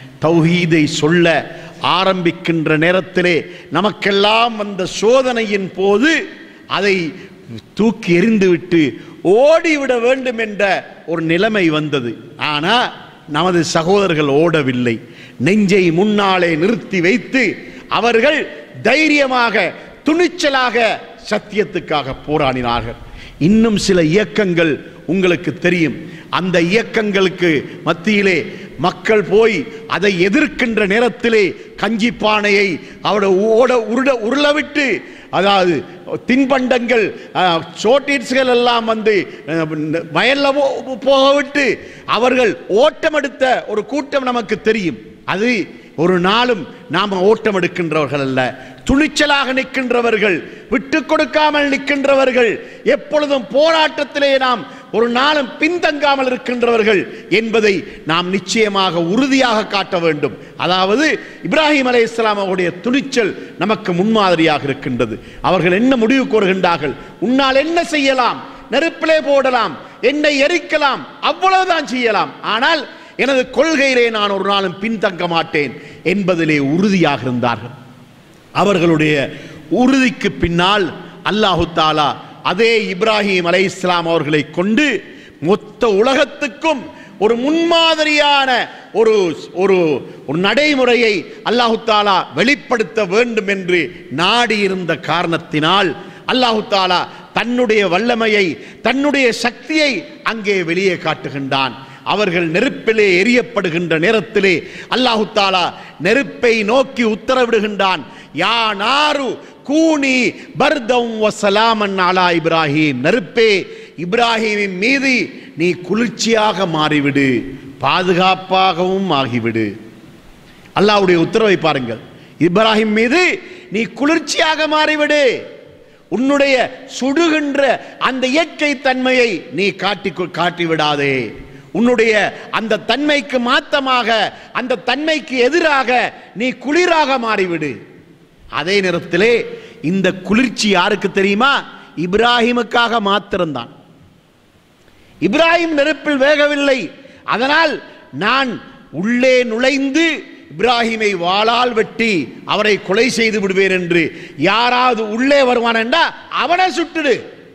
தௌஹீதை சொல்ல ஆரம்பிக்கின்ற நேரத்திலே நமக்கெல்லாம் வந்த சோதனையின் போது அதை தூக்கி எறிந்துவிட்டு ஓடிவிட வேண்டும் என்ற ஒரு நிலைமை வந்தது ஆனா நமது சகோதரர்கள் ஓடவில்லை நெஞ்சை முன்னாலே நிறுத்தி வைத்து அவர்கள் தைரியமாக துணிச்சலாக சத்தியத்துக்காக போராடினார்கள் இன்னும் சில இயக்கங்கள் உங்களுக்கு தெரியும் அந்த இயக்கங்களுக்கு மத்தியிலே மக்கள் போய் அதை எதிர்க்கின்ற நேரத்திலே கஞ்சிப்பானையை அவட ஓட உருட உருளவிட்டு அதாவது தின்பண்டங்கள் சோட்டீட்ஸ்கள் எல்லாம் வந்து அஹ், வயல்ல போ- போக விட்டு அவர்கள் ஓட்டம் எடுத்த ஒரு கூட்டம் நமக்கு தெரியும் அது ஒரு நாளும் நாம் ஓட்டம் எடுக்கின்றவர்கள் அல்ல துணிச்சலாக நிற்கின்றவர்கள் விட்டு கொடுக்காமல் நிற்கின்றவர்கள் எப்பொழுதும் போராட்டத்திலே நாம் ஒரு நாளும் பின்தங்காமல் இருக்கின்றவர்கள் என்பதை நாம் நிச்சயமாக உறுதியாக காட்ட வேண்டும் அதாவது இப்ராஹிம் அலை இஸ்லாம் அவருடைய துணிச்சல் நமக்கு முன்மாதிரியாக இருக்கின்றது அவர்கள் என்ன முடிவு கூறுகின்றார்கள் உன்னால் என்ன செய்யலாம் நெருப்பிலே போடலாம் என்னை எரிக்கலாம் அவ்வளவுதான் செய்யலாம் ஆனால் எனது கொள்கையிலே நான் ஒரு நாளும் பின்தங்க மாட்டேன் என்பதிலே உறுதியாக இருந்தார்கள் அவர்களுடைய உறுதிக்கு பின்னால் அல்லாஹு தாலா அதே இப்ராஹிம் அலை இஸ்லாம் அவர்களை கொண்டு மொத்த உலகத்துக்கும் ஒரு முன்மாதிரியான ஒரு ஒரு ஒரு நடைமுறையை அல்லாஹு தாலா வெளிப்படுத்த வேண்டும் என்று நாடி இருந்த காரணத்தினால் அல்லாஹு தாலா தன்னுடைய வல்லமையை தன்னுடைய சக்தியை அங்கே வெளியே காட்டுகின்றான் அவர்கள் நெருப்பிலே எரியப்படுகின்ற நேரத்திலே அல்லாஹு தாலா நெருப்பை நோக்கி உத்தரவிடுகின்றான் யா நாரு கூனி பர்தம் வசலாமன் அலா இப்ராஹிம் நெருப்பே இப்ராஹிமின் மீது நீ குளிர்ச்சியாக மாறிவிடு பாதுகாப்பாகவும் ஆகிவிடு அல்லாஹ்வுடைய உத்தரவை பாருங்கள் இப்ராஹிம் மீது நீ குளிர்ச்சியாக மாறிவிடு உன்னுடைய சுடுகின்ற அந்த இயற்கை தன்மையை நீ காட்டி காட்டி விடாதே உன்னுடைய அந்த தன்மைக்கு மாத்தமாக அந்த தன்மைக்கு எதிராக நீ குளிராக மாறிவிடு அதே நேரத்திலே இந்த குளிர்ச்சி யாருக்கு தெரியுமா இப்ராஹிமுக்காக மாத்திரம்தான் இப்ராஹிம் நெருப்பில் வேகவில்லை அதனால் நான் உள்ளே நுழைந்து இப்ராஹிமை வாளால் வெட்டி அவரை கொலை செய்து விடுவேன் என்று யாராவது உள்ளே வருவானண்டா அவனை சுட்டுடு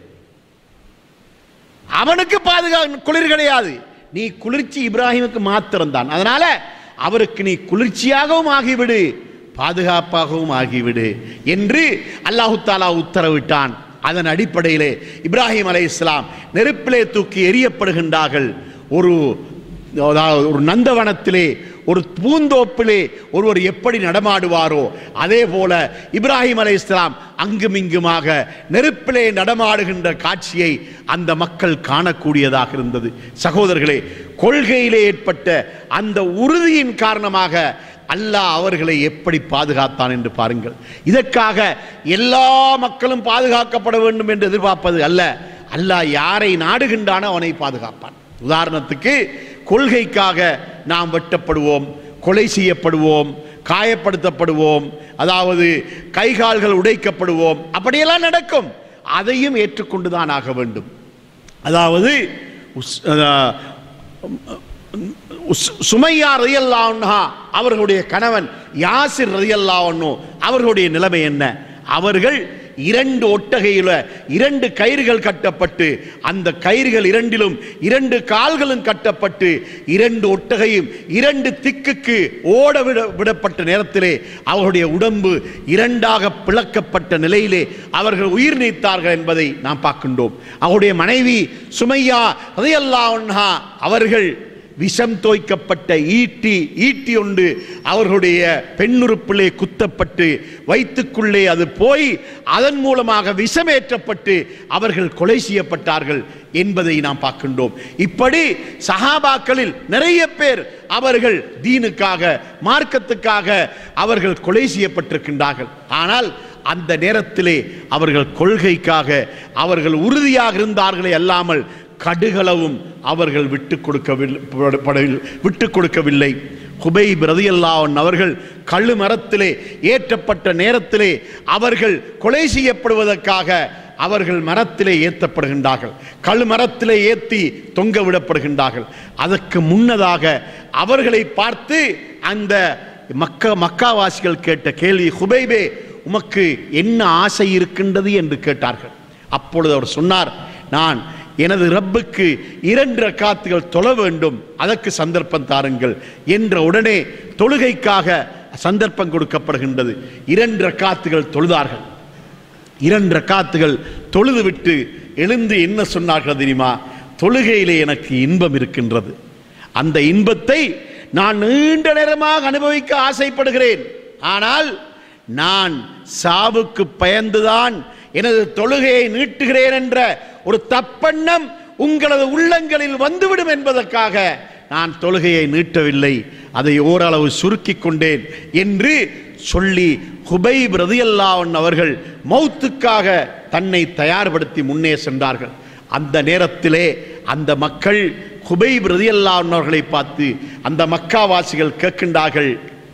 அவனுக்கு பாதுகா குளிர் கிடையாது நீ குளிர்ச்சி இப்ராஹிமுக்கு மாத்திரம்தான் அதனால அவருக்கு நீ குளிர்ச்சியாகவும் ஆகிவிடு பாதுகாப்பாகவும் ஆகிவிடு என்று அல்லாஹு தாலா உத்தரவிட்டான் அதன் அடிப்படையிலே இப்ராஹிம் அலை இஸ்லாம் நெருப்பிலே தூக்கி எரியப்படுகின்றார்கள் ஒரு அதாவது ஒரு நந்தவனத்திலே ஒரு பூந்தோப்பிலே ஒருவர் எப்படி நடமாடுவாரோ அதே போல இப்ராஹிம் அலை இஸ்லாம் அங்குமிங்குமாக நெருப்பிலே நடமாடுகின்ற காட்சியை அந்த மக்கள் காணக்கூடியதாக இருந்தது சகோதரர்களே கொள்கையிலே ஏற்பட்ட அந்த உறுதியின் காரணமாக அல்லாஹ் அவர்களை எப்படி பாதுகாத்தான் என்று பாருங்கள் இதற்காக எல்லா மக்களும் பாதுகாக்கப்பட வேண்டும் என்று எதிர்பார்ப்பது அல்ல அல்லாஹ் யாரை நாடுகின்றானோ அவனை பாதுகாப்பான் உதாரணத்துக்கு கொள்கைக்காக நாம் வெட்டப்படுவோம் கொலை செய்யப்படுவோம் காயப்படுத்தப்படுவோம் அதாவது கைகால்கள் உடைக்கப்படுவோம் அப்படியெல்லாம் நடக்கும் அதையும் ஏற்றுக்கொண்டுதான் ஆக வேண்டும் அதாவது உஸ்- அஹ், உஸ்- சுமையா ரதியல்லாஹா அவர்களுடைய கணவன் யாசிர் ரதியல்லாஹு அவர்களுடைய நிலைமை என்ன அவர்கள் இரண்டு ஒட்டகையில இரண்டு கயிறுகள் கட்டப்பட்டு அந்த கயிறுகள் இரண்டிலும் இரண்டு கால்களும் கட்டப்பட்டு இரண்டு ஒட்டகையும் இரண்டு திக்குக்கு ஓட விட விடப்பட்ட நேரத்திலே அவர்களுடைய உடம்பு இரண்டாக பிளக்கப்பட்ட நிலையிலே அவர்கள் உயிர் நீத்தார்கள் என்பதை நாம் பார்க்கின்றோம் அவருடைய மனைவி சுமையா ரதியல்லாஹா அவர்கள் விஷம் தோய்க்கப்பட்ட ஈட்டி ஈட்டி ஒன்று அவர்களுடைய பெண்ணுறுப்பிலே குத்தப்பட்டு வயிற்றுக்குள்ளே அது போய் அதன் மூலமாக விஷமேற்றப்பட்டு அவர்கள் கொலை செய்யப்பட்டார்கள் என்பதை நாம் பார்க்கின்றோம் இப்படி சஹாபாக்களில் நிறைய பேர் அவர்கள் தீனுக்காக மார்க்கத்துக்காக அவர்கள் கொலை செய்யப்பட்டிருக்கின்றார்கள் ஆனால் அந்த நேரத்திலே அவர்கள் கொள்கைக்காக அவர்கள் உறுதியாக இருந்தார்களே அல்லாமல் கடுகளவும் அவர்கள் விட்டு கொடுக்கவில்லை படவில்லை விட்டு கொடுக்கவில்லை குபை பிரதியல்லாவன் அவர்கள் கள்ளு மரத்திலே ஏற்றப்பட்ட நேரத்திலே அவர்கள் கொலை செய்யப்படுவதற்காக அவர்கள் மரத்திலே ஏற்றப்படுகின்றார்கள் கல் மரத்திலே ஏற்றி தொங்க விடப்படுகின்றார்கள் அதற்கு முன்னதாக அவர்களை பார்த்து அந்த மக்க மக்காவாசிகள் கேட்ட கேள்வி குபைபே உமக்கு என்ன ஆசை இருக்கின்றது என்று கேட்டார்கள் அப்பொழுது அவர் சொன்னார் நான் எனது ரப்புக்கு இரண்டு ரக்காத்துகள் தொழ வேண்டும் அதற்கு சந்தர்ப்பம் தாருங்கள் என்ற உடனே தொழுகைக்காக சந்தர்ப்பம் கொடுக்கப்படுகின்றது இரண்டு ரக்காத்துகள் தொழுதார்கள் இரண்டு ரக்காத்துகள் தொழுதுவிட்டு எழுந்து என்ன சொன்னார்கள் தெரியுமா தொழுகையிலே எனக்கு இன்பம் இருக்கின்றது அந்த இன்பத்தை நான் நீண்ட நேரமாக அனுபவிக்க ஆசைப்படுகிறேன் ஆனால் நான் சாவுக்கு பயந்துதான் எனது தொழுகையை நீட்டுகிறேன் என்ற ஒரு தப்பெண்ணம் உங்களது உள்ளங்களில் வந்துவிடும் என்பதற்காக நான் தொழுகையை நீட்டவில்லை அதை ஓரளவு சுருக்கிக் கொண்டேன் என்று சொல்லி ஹுபை பிரதியல்லாவன் அவர்கள் மௌத்துக்காக தன்னை தயார்படுத்தி முன்னே சென்றார்கள் அந்த நேரத்திலே அந்த மக்கள் ஹுபை பிரதியல்லாவன் அவர்களை பார்த்து அந்த மக்காவாசிகள் கேட்கின்றார்கள்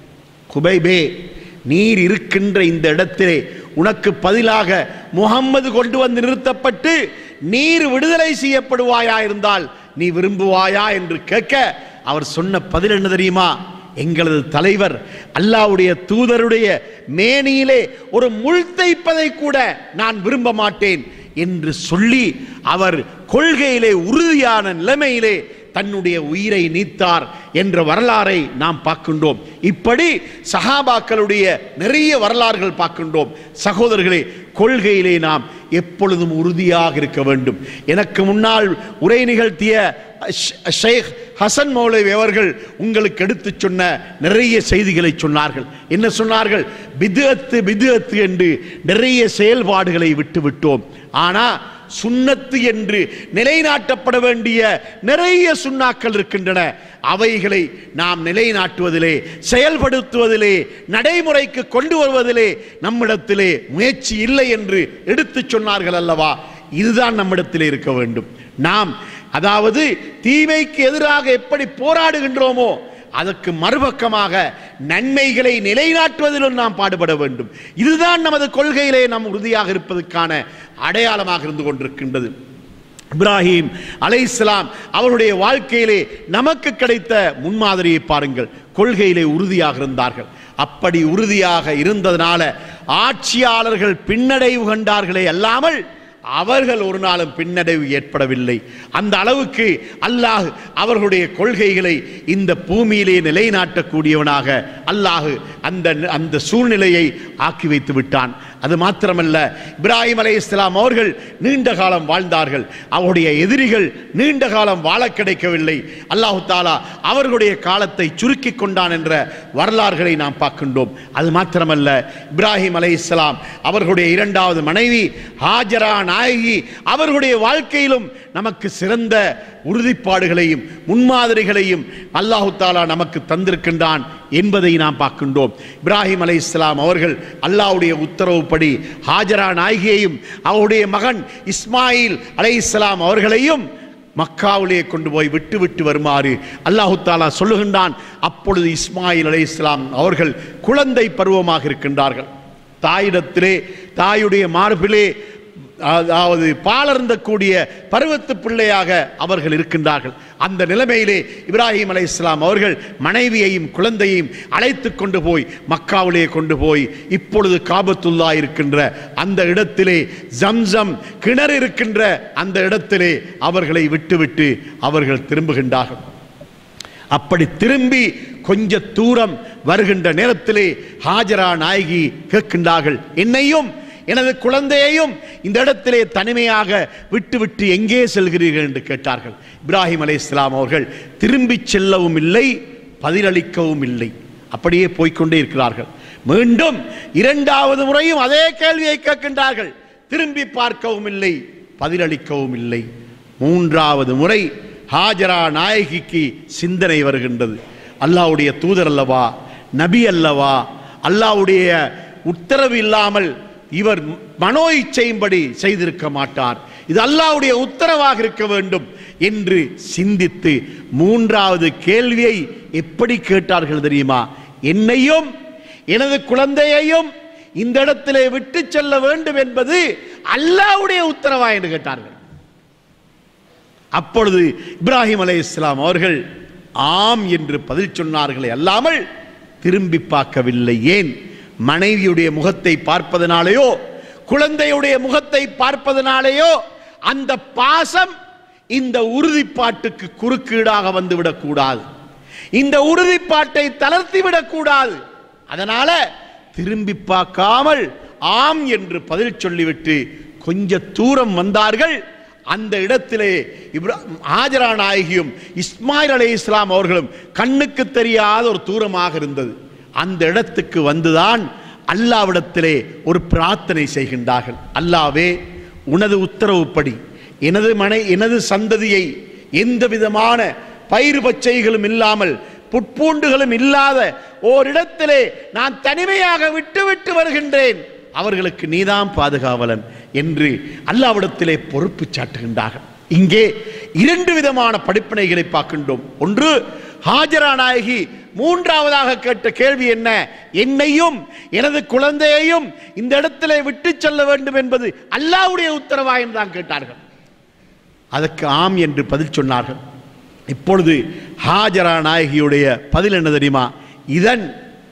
குபைபே நீர் இருக்கின்ற இந்த இடத்திலே உனக்கு பதிலாக முகம்மது கொண்டு வந்து நிறுத்தப்பட்டு நீர் விடுதலை செய்யப்படுவாயா இருந்தால் நீ விரும்புவாயா என்று கேட்க அவர் சொன்ன பதில் என்ன தெரியுமா எங்களது தலைவர் அல்லாவுடைய தூதருடைய மேனியிலே ஒரு முள் தைப்பதை கூட நான் விரும்ப மாட்டேன் என்று சொல்லி அவர் கொள்கையிலே உறுதியான நிலைமையிலே தன்னுடைய உயிரை நீத்தார் என்ற வரலாறை நாம் பார்க்கின்றோம் இப்படி சஹாபாக்களுடைய நிறைய வரலாறுகள் பார்க்கின்றோம் சகோதரர்களே கொள்கையிலே நாம் எப்பொழுதும் உறுதியாக இருக்க வேண்டும் எனக்கு முன்னால் உரை நிகழ்த்திய ஷ்- ஷேக் ஹசன் மௌலவி அவர்கள் உங்களுக்கு எடுத்துச் சொன்ன நிறைய செய்திகளை சொன்னார்கள் என்ன சொன்னார்கள் பிதுஅத்து பிதுஅத்து என்று நிறைய செயல்பாடுகளை விட்டு விட்டோம் ஆனா சுன்னத்து என்று நிலைநாட்டப்பட வேண்டிய நிறைய சுண்ணாக்கள் இருக்கின்றன அவைகளை நாம் நிலைநாட்டுவதிலே செயல்படுத்துவதிலே நடைமுறைக்கு கொண்டு வருவதிலே நம்மிடத்திலே முயற்சி இல்லை என்று எடுத்துச் சொன்னார்கள் அல்லவா இதுதான் நம்மிடத்திலே இருக்க வேண்டும் நாம் அதாவது தீமைக்கு எதிராக எப்படி போராடுகின்றோமோ அதற்கு மறுபக்கமாக நன்மைகளை நிலைநாட்டுவதிலும் நாம் பாடுபட வேண்டும் இதுதான் நமது கொள்கையிலே நாம் உறுதியாக இருப்பதற்கான அடையாளமாக இருந்து கொண்டிருக்கின்றது இப்ராஹிம் அலைஹிஸ்ஸலாம் அவருடைய வாழ்க்கையிலே நமக்கு கிடைத்த முன்மாதிரியை பாருங்கள் கொள்கையிலே உறுதியாக இருந்தார்கள் அப்படி உறுதியாக இருந்ததனால ஆட்சியாளர்கள் பின்னடைவு கண்டார்களே அல்லாமல் அவர்கள் ஒரு நாளும் பின்னடைவு ஏற்படவில்லை அந்த அளவுக்கு அல்லாஹ் அவர்களுடைய கொள்கைகளை இந்த பூமியிலே நிலைநாட்டக்கூடியவனாக அல்லாஹ் அந்த அந்த சூழ்நிலையை ஆக்கி வைத்து விட்டான் அது மாத்திரமல்ல இப்ராஹிம் அலை இஸ்லாம் அவர்கள் நீண்ட காலம் வாழ்ந்தார்கள் அவருடைய எதிரிகள் நீண்ட காலம் வாழ கிடைக்கவில்லை அல்லாஹு தாலா அவர்களுடைய காலத்தை சுருக்கி கொண்டான் என்ற வரலாறுகளை நாம் பார்க்கின்றோம் அது மாத்திரமல்ல இப்ராஹிம் அலை இஸ்லாம் அவர்களுடைய இரண்டாவது மனைவி ஹாஜரா நாயகி அவர்களுடைய வாழ்க்கையிலும் நமக்கு சிறந்த உறுதிப்பாடுகளையும் முன்மாதிரிகளையும் அல்லாஹு தாலா நமக்கு தந்திருக்கின்றான் என்பதை நாம் பார்க்கின்றோம் இப்ராஹிம் அலை இஸ்லாம் அவர்கள் அல்லாஹ்வுடைய உத்தரவுப்படி ஹாஜரா நாயகியையும் அவருடைய மகன் இஸ்மாயில் அலை இஸ்லாம் அவர்களையும் மக்காவிலே கொண்டு போய் விட்டு விட்டு வருமாறு அல்லாஹு தாலா சொல்லுகின்றான் அப்பொழுது இஸ்மாயில் அலை இஸ்லாம் அவர்கள் குழந்தை பருவமாக இருக்கின்றார்கள் தாயிடத்திலே தாயுடைய மார்பிலே அதாவது பாலர்ந்தக்கூடிய பருவத்து பிள்ளையாக அவர்கள் இருக்கின்றார்கள் அந்த நிலைமையிலே இப்ராஹிம் அலை இஸ்லாம் அவர்கள் மனைவியையும் குழந்தையையும் அழைத்து கொண்டு போய் மக்காவிலே கொண்டு போய் இப்பொழுது காபத்துல்லா இருக்கின்ற அந்த இடத்திலே ஜம்சம் கிணறு இருக்கின்ற அந்த இடத்திலே அவர்களை விட்டுவிட்டு அவர்கள் திரும்புகின்றார்கள் அப்படி திரும்பி கொஞ்ச தூரம் வருகின்ற நேரத்திலே ஹாஜரா நாயகி கேட்கின்றார்கள் என்னையும் எனது குழந்தையையும் இந்த இடத்திலே தனிமையாக விட்டுவிட்டு எங்கே செல்கிறீர்கள் என்று கேட்டார்கள் இப்ராஹிம் அலை இஸ்லாம் அவர்கள் திரும்பி செல்லவும் இல்லை பதிலளிக்கவும் இல்லை அப்படியே போய்க்கொண்டே இருக்கிறார்கள் மீண்டும் இரண்டாவது முறையும் அதே கேள்வியை கேட்கின்றார்கள் திரும்பி பார்க்கவும் இல்லை பதிலளிக்கவும் இல்லை மூன்றாவது முறை ஹாஜரா நாயகிக்கு சிந்தனை வருகின்றது அல்லாவுடைய தூதர் அல்லவா நபி அல்லவா அல்லாவுடைய உத்தரவு இல்லாமல் இவர் மனோ இச்சையும்படி செய்திருக்க மாட்டார் இது அல்லாவுடைய உத்தரவாக இருக்க வேண்டும் என்று சிந்தித்து மூன்றாவது கேள்வியை எப்படி கேட்டார்கள் தெரியுமா என்னையும் எனது குழந்தையையும் இந்த இடத்திலே விட்டு செல்ல வேண்டும் என்பது அல்லாவுடைய உத்தரவா என்று கேட்டார்கள் அப்பொழுது இப்ராஹிம் அலை இஸ்லாம் அவர்கள் ஆம் என்று பதில் சொன்னார்களே அல்லாமல் திரும்பி பார்க்கவில்லை ஏன் மனைவியுடைய முகத்தை பார்ப்பதனாலேயோ குழந்தையுடைய முகத்தை பார்ப்பதனாலேயோ அந்த பாசம் இந்த உறுதிப்பாட்டுக்கு குறுக்கீடாக வந்துவிடக் கூடாது இந்த உறுதிப்பாட்டை தளர்த்தி விடக்கூடாது அதனால திரும்பி பார்க்காமல் ஆம் என்று பதில் சொல்லிவிட்டு கொஞ்ச தூரம் வந்தார்கள் அந்த இடத்திலே இப்ரா ஆஜரா நாயகியும் இஸ்மாயில் அலை இஸ்லாம் அவர்களும் கண்ணுக்கு தெரியாத ஒரு தூரமாக இருந்தது அந்த இடத்துக்கு வந்துதான் அல்லாவிடத்திலே ஒரு பிரார்த்தனை செய்கின்றார்கள் அல்லாவே உனது உத்தரவுப்படி எனது மனை எனது சந்ததியை எந்த விதமான பயிர் பச்சைகளும் இல்லாமல் புட்பூண்டுகளும் இல்லாத ஓரிடத்திலே நான் தனிமையாக விட்டு விட்டு வருகின்றேன் அவர்களுக்கு நீதான் பாதுகாவலன் என்று அல்லாவிடத்திலே பொறுப்பு சாட்டுகின்றார்கள் இங்கே இரண்டு விதமான படிப்பினைகளை பார்க்கின்றோம் ஒன்று ஹாஜரா நாயகி மூன்றாவதாக கேட்ட கேள்வி என்ன என்னையும் எனது குழந்தையையும் இந்த இடத்திலே விட்டு செல்ல வேண்டும் என்பது அல்லாவுடைய உத்தரவா என்று தான் கேட்டார்கள் அதற்கு ஆம் என்று பதில் சொன்னார்கள் இப்பொழுது ஹாஜரா நாயகியுடைய பதில் என்ன தெரியுமா இதன்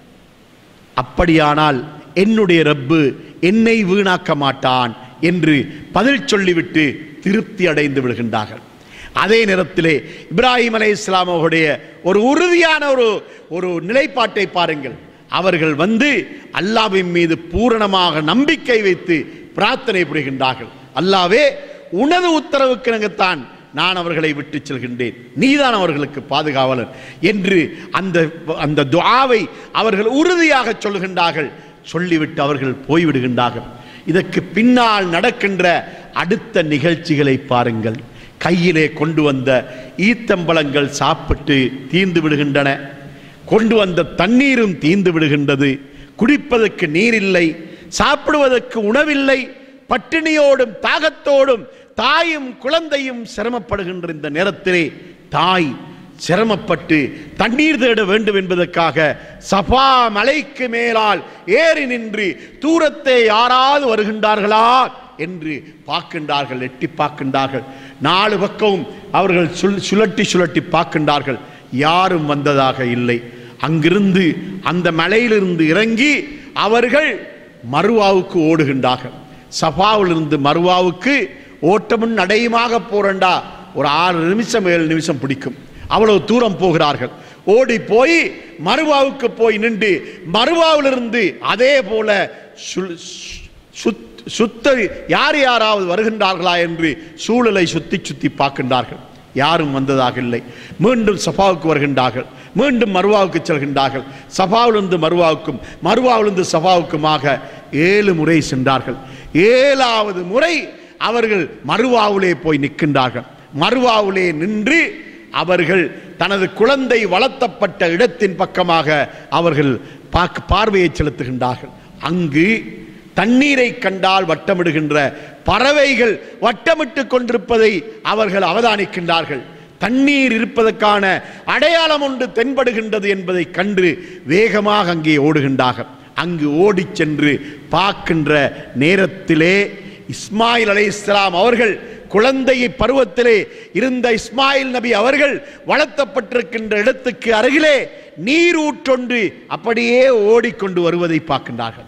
அப்படியானால் என்னுடைய ரப்பு என்னை வீணாக்க மாட்டான் என்று பதில் சொல்லிவிட்டு திருப்தி அடைந்து விடுகின்றார்கள் அதே நேரத்திலே இப்ராஹிம் அலை இஸ்லாம் அவருடைய ஒரு உறுதியான ஒரு ஒரு நிலைப்பாட்டை பாருங்கள் அவர்கள் வந்து அல்லாவின் மீது பூரணமாக நம்பிக்கை வைத்து பிரார்த்தனை புரிகின்றார்கள் அல்லாவே உனது உத்தரவுக்கு இணங்கத்தான் நான் அவர்களை விட்டு செல்கின்றேன் நீதான் அவர்களுக்கு பாதுகாவலர் என்று அந்த அந்த துஆவை அவர்கள் உறுதியாக சொல்கின்றார்கள் சொல்லிவிட்டு அவர்கள் போய்விடுகின்றார்கள் இதற்கு பின்னால் நடக்கின்ற அடுத்த நிகழ்ச்சிகளை பாருங்கள் கையிலே கொண்டு வந்த ஈத்தம்பழங்கள் சாப்பிட்டு தீர்ந்து விடுகின்றன கொண்டு வந்த தண்ணீரும் தீர்ந்து விடுகின்றது குடிப்பதற்கு நீர் இல்லை சாப்பிடுவதற்கு உணவில்லை பட்டினியோடும் தாகத்தோடும் தாயும் குழந்தையும் சிரமப்படுகின்ற இந்த நேரத்திலே தாய் சிரமப்பட்டு தண்ணீர் தேட வேண்டும் என்பதற்காக சபா மலைக்கு மேலால் ஏறி நின்று தூரத்தை யாராவது வருகின்றார்களா என்று பார்க்கின்றார்கள் எட்டி பார்க்கின்றார்கள் நாலு பக்கமும் அவர்கள் சுல் சுழட்டி சுழட்டி பார்க்கின்றார்கள் யாரும் வந்ததாக இல்லை அங்கிருந்து அந்த மலையிலிருந்து இறங்கி அவர்கள் மருவாவுக்கு ஓடுகின்றார்கள் சபாவிலிருந்து மருவாவுக்கு ஓட்டமும் நடையுமாக போறண்டா ஒரு ஆறு நிமிஷம் ஏழு நிமிஷம் பிடிக்கும் அவ்வளவு தூரம் போகிறார்கள் ஓடி போய் மருவாவுக்கு போய் நின்று மருவாவிலிருந்து அதே போல சுல்- சுத் சுத்த யார் யாராவது வருகின்றார்களா என்று சூழலை சுத்தி சுத்தி பார்க்கின்றார்கள் யாரும் வந்ததாக இல்லை மீண்டும் சபாவுக்கு வருகின்றார்கள் மீண்டும் மருவாவுக்கு செல்கின்றார்கள் சபாவிலிருந்து மருவாவுக்கும் மருவாவிலிருந்து சபாவுக்குமாக ஏழு முறை சென்றார்கள் ஏழாவது முறை அவர்கள் மருவாவிலே போய் நிற்கின்றார்கள் மருவாவிலே நின்று அவர்கள் தனது குழந்தை வளர்த்தப்பட்ட இடத்தின் பக்கமாக அவர்கள் பார்க்க பார்வையை செலுத்துகின்றார்கள் அங்கு தண்ணீரை கண்டால் வட்டமிடுகின்ற பறவைகள் வட்டமிட்டு கொண்டிருப்பதை அவர்கள் அவதானிக்கின்றார்கள் தண்ணீர் இருப்பதற்கான அடையாளம் ஒன்று தென்படுகின்றது என்பதை கண்டு வேகமாக அங்கே ஓடுகின்றார்கள் அங்கு ஓடிச் சென்று பார்க்கின்ற நேரத்திலே இஸ்மாயில் அலைஹிஸ்ஸலாம் அவர்கள் குழந்தை பருவத்திலே இருந்த இஸ்மாயில் நபி அவர்கள் வளர்த்தப்பட்டிருக்கின்ற இடத்துக்கு அருகிலே நீர் ஊற்றொன்று அப்படியே ஓடிக்கொண்டு வருவதை பார்க்கின்றார்கள்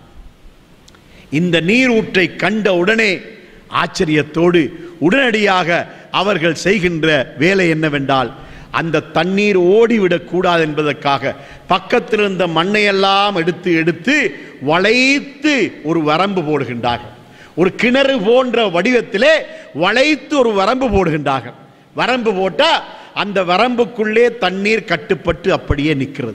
இந்த நீர் ஊற்றை கண்ட உடனே ஆச்சரியத்தோடு உடனடியாக அவர்கள் செய்கின்ற வேலை என்னவென்றால் அந்த தண்ணீர் ஓடிவிடக் கூடாது என்பதற்காக பக்கத்தில் இருந்த மண்ணையெல்லாம் எடுத்து எடுத்து வளைத்து ஒரு வரம்பு போடுகின்றார்கள் ஒரு கிணறு போன்ற வடிவத்திலே வளைத்து ஒரு வரம்பு போடுகின்றார்கள் வரம்பு போட்டா அந்த வரம்புக்குள்ளே தண்ணீர் கட்டுப்பட்டு அப்படியே நிற்கிறது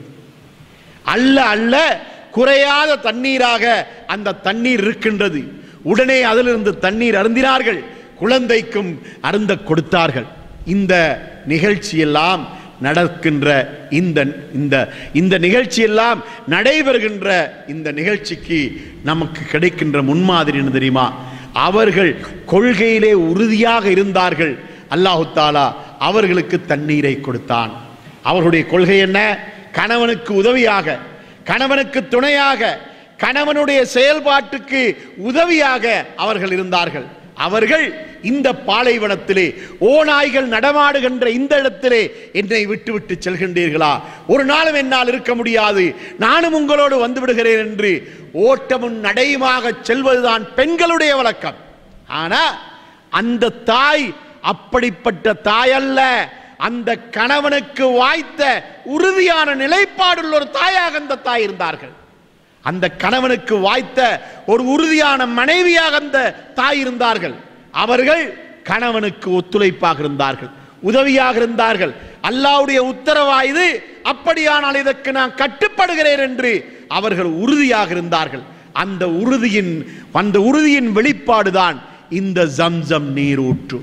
அல்ல அல்ல குறையாத தண்ணீராக அந்த தண்ணீர் இருக்கின்றது உடனே அதிலிருந்து தண்ணீர் அருந்தினார்கள் குழந்தைக்கும் அருந்த கொடுத்தார்கள் இந்த நிகழ்ச்சியெல்லாம் நடக்கின்ற இந்த இந்த இந்த நிகழ்ச்சியெல்லாம் நடைபெறுகின்ற இந்த நிகழ்ச்சிக்கு நமக்கு கிடைக்கின்ற முன்மாதிரி என்ன தெரியுமா அவர்கள் கொள்கையிலே உறுதியாக இருந்தார்கள் அல்லாஹு தாலா அவர்களுக்கு தண்ணீரை கொடுத்தான் அவர்களுடைய கொள்கை என்ன கணவனுக்கு உதவியாக கணவனுக்கு துணையாக கணவனுடைய செயல்பாட்டுக்கு உதவியாக அவர்கள் இருந்தார்கள் அவர்கள் இந்த பாலைவனத்திலே ஓநாய்கள் நடமாடுகின்ற இந்த இடத்திலே என்னை விட்டுவிட்டு செல்கின்றீர்களா ஒரு நாளும் என்னால் இருக்க முடியாது நானும் உங்களோடு வந்து விடுகிறேன் என்று ஓட்டமும் நடையுமாக செல்வதுதான் பெண்களுடைய வழக்கம் ஆனா அந்த தாய் அப்படிப்பட்ட தாய் அல்ல அந்த கணவனுக்கு வாய்த்த உறுதியான நிலைப்பாடுள்ள ஒரு தாயாக அந்த தாய் இருந்தார்கள் அந்த கணவனுக்கு வாய்த்த ஒரு உறுதியான மனைவியாக அந்த தாய் இருந்தார்கள் அவர்கள் கணவனுக்கு ஒத்துழைப்பாக இருந்தார்கள் உதவியாக இருந்தார்கள் அல்லாவுடைய உத்தரவா இது அப்படியானால் இதற்கு நான் கட்டுப்படுகிறேன் என்று அவர்கள் உறுதியாக இருந்தார்கள் அந்த உறுதியின் அந்த உறுதியின் வெளிப்பாடுதான் இந்த ஜம்சம் நீரூற்று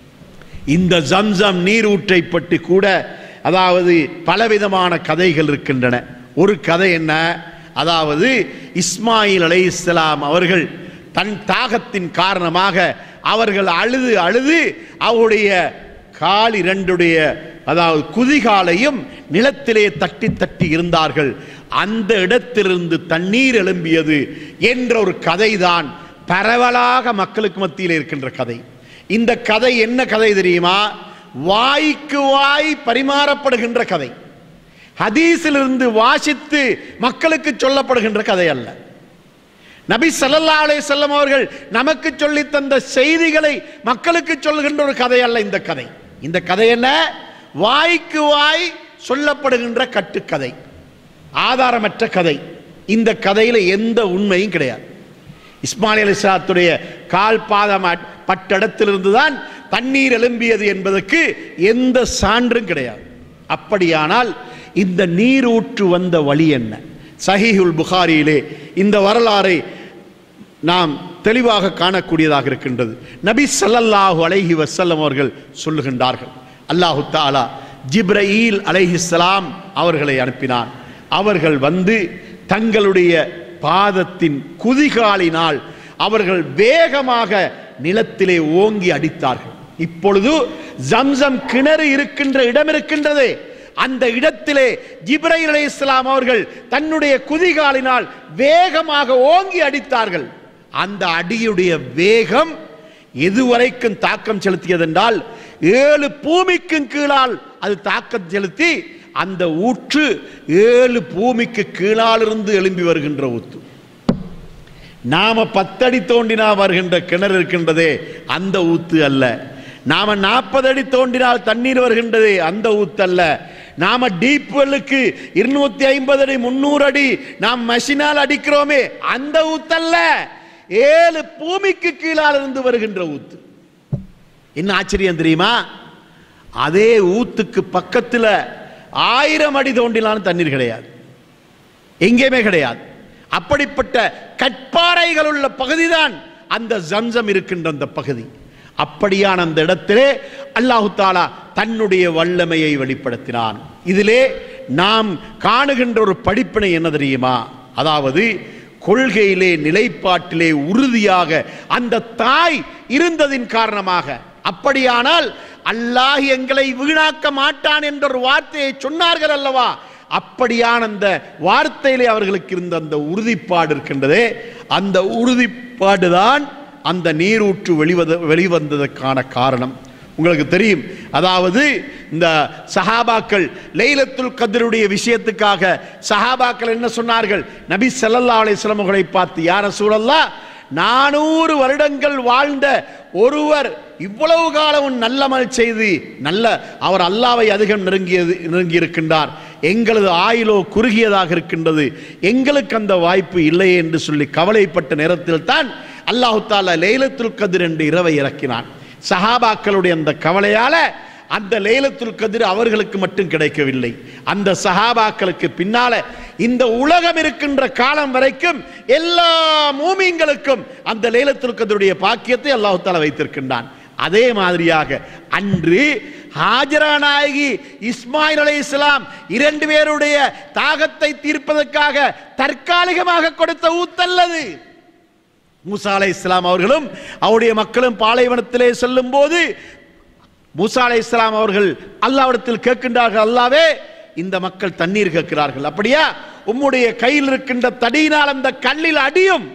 இந்த ஜம்சம் நீரூற்றை பற்றி கூட அதாவது பலவிதமான கதைகள் இருக்கின்றன ஒரு கதை என்ன அதாவது இஸ்மாயில் அலைஹிஸ்ஸலாம் அவர்கள் தன் தாகத்தின் காரணமாக அவர்கள் அழுது அழுது அவருடைய கால் இரண்டுடைய அதாவது குதிகாலையும் நிலத்திலே தட்டி தட்டி இருந்தார்கள் அந்த இடத்திலிருந்து தண்ணீர் எழும்பியது என்ற ஒரு கதைதான் பரவலாக மக்களுக்கு மத்தியில் இருக்கின்ற கதை இந்த கதை என்ன கதை தெரியுமா வாய்க்கு வாய் பரிமாறப்படுகின்ற கதை ஹதீஸிலிருந்து வாசித்து மக்களுக்கு சொல்லப்படுகின்ற கதை அல்ல நபி ஸல்லல்லாஹு அலைஹி வஸல்லம் அவர்கள் நமக்கு சொல்லி தந்த செய்திகளை மக்களுக்கு சொல்கின்ற ஒரு கதை அல்ல இந்த கதை இந்த கதை என்ன வாய்க்கு வாய் சொல்லப்படுகின்ற கட்டுக்கதை ஆதாரமற்ற கதை இந்த கதையில எந்த உண்மையும் கிடையாது இஸ்மாயில் அலிஸ்லாத்துடைய கால் பாதம் அட்- பட்ட இடத்திலிருந்து தான் தண்ணீர் எழும்பியது என்பதற்கு எந்த சான்றும் கிடையாது அப்படியானால் இந்த நீரூற்று வந்த வழி என்ன சஹீஹுல் புகாரியிலே இந்த வரலாறை நாம் தெளிவாக காணக்கூடியதாக இருக்கின்றது நபி ஸல்லல்லாஹு அலைஹி வஸல்லம் அவர்கள் சொல்லுகின்றார்கள் அல்லாஹு தாலா ஜிப்ரஈல் அலைஹிஸ்ஸலாம் அவர்களை அனுப்பினான் அவர்கள் வந்து தங்களுடைய பாதத்தின் குதிகாலினால் அவர்கள் வேகமாக நிலத்திலே ஓங்கி அடித்தார்கள் இப்பொழுது ஜம்சம் கிணறு இருக்கின்ற இடம் இருக்கின்றதே அந்த இடத்திலே ஜிப்ரைல் அலைஹிஸ்ஸலாம் அவர்கள் தன்னுடைய குதிகாலினால் வேகமாக ஓங்கி அடித்தார்கள் அந்த அடியுடைய வேகம் எதுவரைக்கும் தாக்கம் செலுத்தியதென்றால் ஏழு பூமிக்கும் கீழால் அது தாக்கம் செலுத்தி அந்த ஊற்று ஏழு பூமிக்கு கீழாலிருந்து எழும்பி வருகின்ற ஊத்து நாம பத்தடி தோண்டினா வருகின்ற கிணறு இருக்கின்றதே அந்த ஊத்து அல்ல நாம நாற்பது அடி தோண்டினால் தண்ணீர் வருகின்றதே அந்த ஊத்து அல்ல நாம டீப் வெல்லுக்கு இருநூத்தி ஐம்பது அடி முன்னூறு அடி நாம் மஷினால் அடிக்கிறோமே அந்த ஊத்தல்ல ஏழு பூமிக்கு கீழால் இருந்து வருகின்ற ஊத்து என்ன ஆச்சரியம் தெரியுமா அதே ஊத்துக்கு பக்கத்துல ஆயிரம் அடி தோண்டினாலும் தண்ணீர் கிடையாது எங்கேயுமே கிடையாது அப்படிப்பட்ட கற்பாறைகள் உள்ள பகுதிதான் அந்த ஜம்சம் இருக்கின்ற அந்த பகுதி அப்படியான அந்த இடத்திலே அல்லாஹு தாலா தன்னுடைய வல்லமையை வெளிப்படுத்தினான் இதிலே நாம் காணுகின்ற ஒரு படிப்பினை என்ன தெரியுமா அதாவது கொள்கையிலே நிலைப்பாட்டிலே உறுதியாக அந்த தாய் இருந்ததின் காரணமாக அப்படியானால் அல்லாஹ் எங்களை வீணாக்க மாட்டான் என்ற ஒரு வார்த்தையை சொன்னார்கள் அல்லவா அப்படியான அந்த வார்த்தையிலே அவர்களுக்கு இருந்த அந்த உறுதிப்பாடு இருக்கின்றதே அந்த உறுதிப்பாடு தான் அந்த நீரூற்று வெளிவத வெளிவந்ததற்கான காரணம் உங்களுக்கு தெரியும் அதாவது இந்த சஹாபாக்கள் லைலத்துல் கத்ருடைய விஷயத்துக்காக சஹாபாக்கள் என்ன சொன்னார்கள் நபி ஸல்லல்லாஹு அலைஹி வஸல்லம் அவர்களை பார்த்து யார சூழல்லா நானூறு வருடங்கள் வாழ்ந்த ஒருவர் இவ்வளவு காலம் நல்லமல் செய்து நல்ல அவர் அல்லாவை அதிகம் நெருங்கியது நெருங்கி இருக்கின்றார் எங்களது ஆயுளோ குறுகியதாக இருக்கின்றது எங்களுக்கு அந்த வாய்ப்பு இல்லையே என்று சொல்லி கவலைப்பட்ட நேரத்தில் தான் அல்லாஹு தாலா லைலத்துல் கதிர் என்று இரவை இறக்கினான் சஹாபாக்களுடைய அந்த கவலையால அந்த லைலத்துல் கதிர் அவர்களுக்கு மட்டும் கிடைக்கவில்லை அந்த சஹாபாக்களுக்கு பின்னால இந்த உலகம் இருக்கின்ற காலம் வரைக்கும் எல்லா மூமிங்களுக்கும் அந்த லைலத்துல் கதிருடைய பாக்கியத்தை அல்லாஹு தாலா வைத்திருக்கின்றான் அதே மாதிரியாக அன்று ஹாஜரா நாயகி இஸ்மாயில் அலை இஸ்லாம் இரண்டு பேருடைய தாகத்தை தீர்ப்பதற்காக தற்காலிகமாக கொடுத்த ஊத்தல்லது மூசா அலை இஸ்லாம் அவர்களும் அவருடைய மக்களும் பாலைவனத்திலே செல்லும் போது மூசா அலை இஸ்லாம் அவர்கள் அல்லாவிடத்தில் கேட்கின்றார்கள் அல்லாவே இந்த மக்கள் தண்ணீர் கேட்கிறார்கள் அப்படியா உம்முடைய கையில் இருக்கின்ற தடியினால் அந்த கல்லில் அடியும்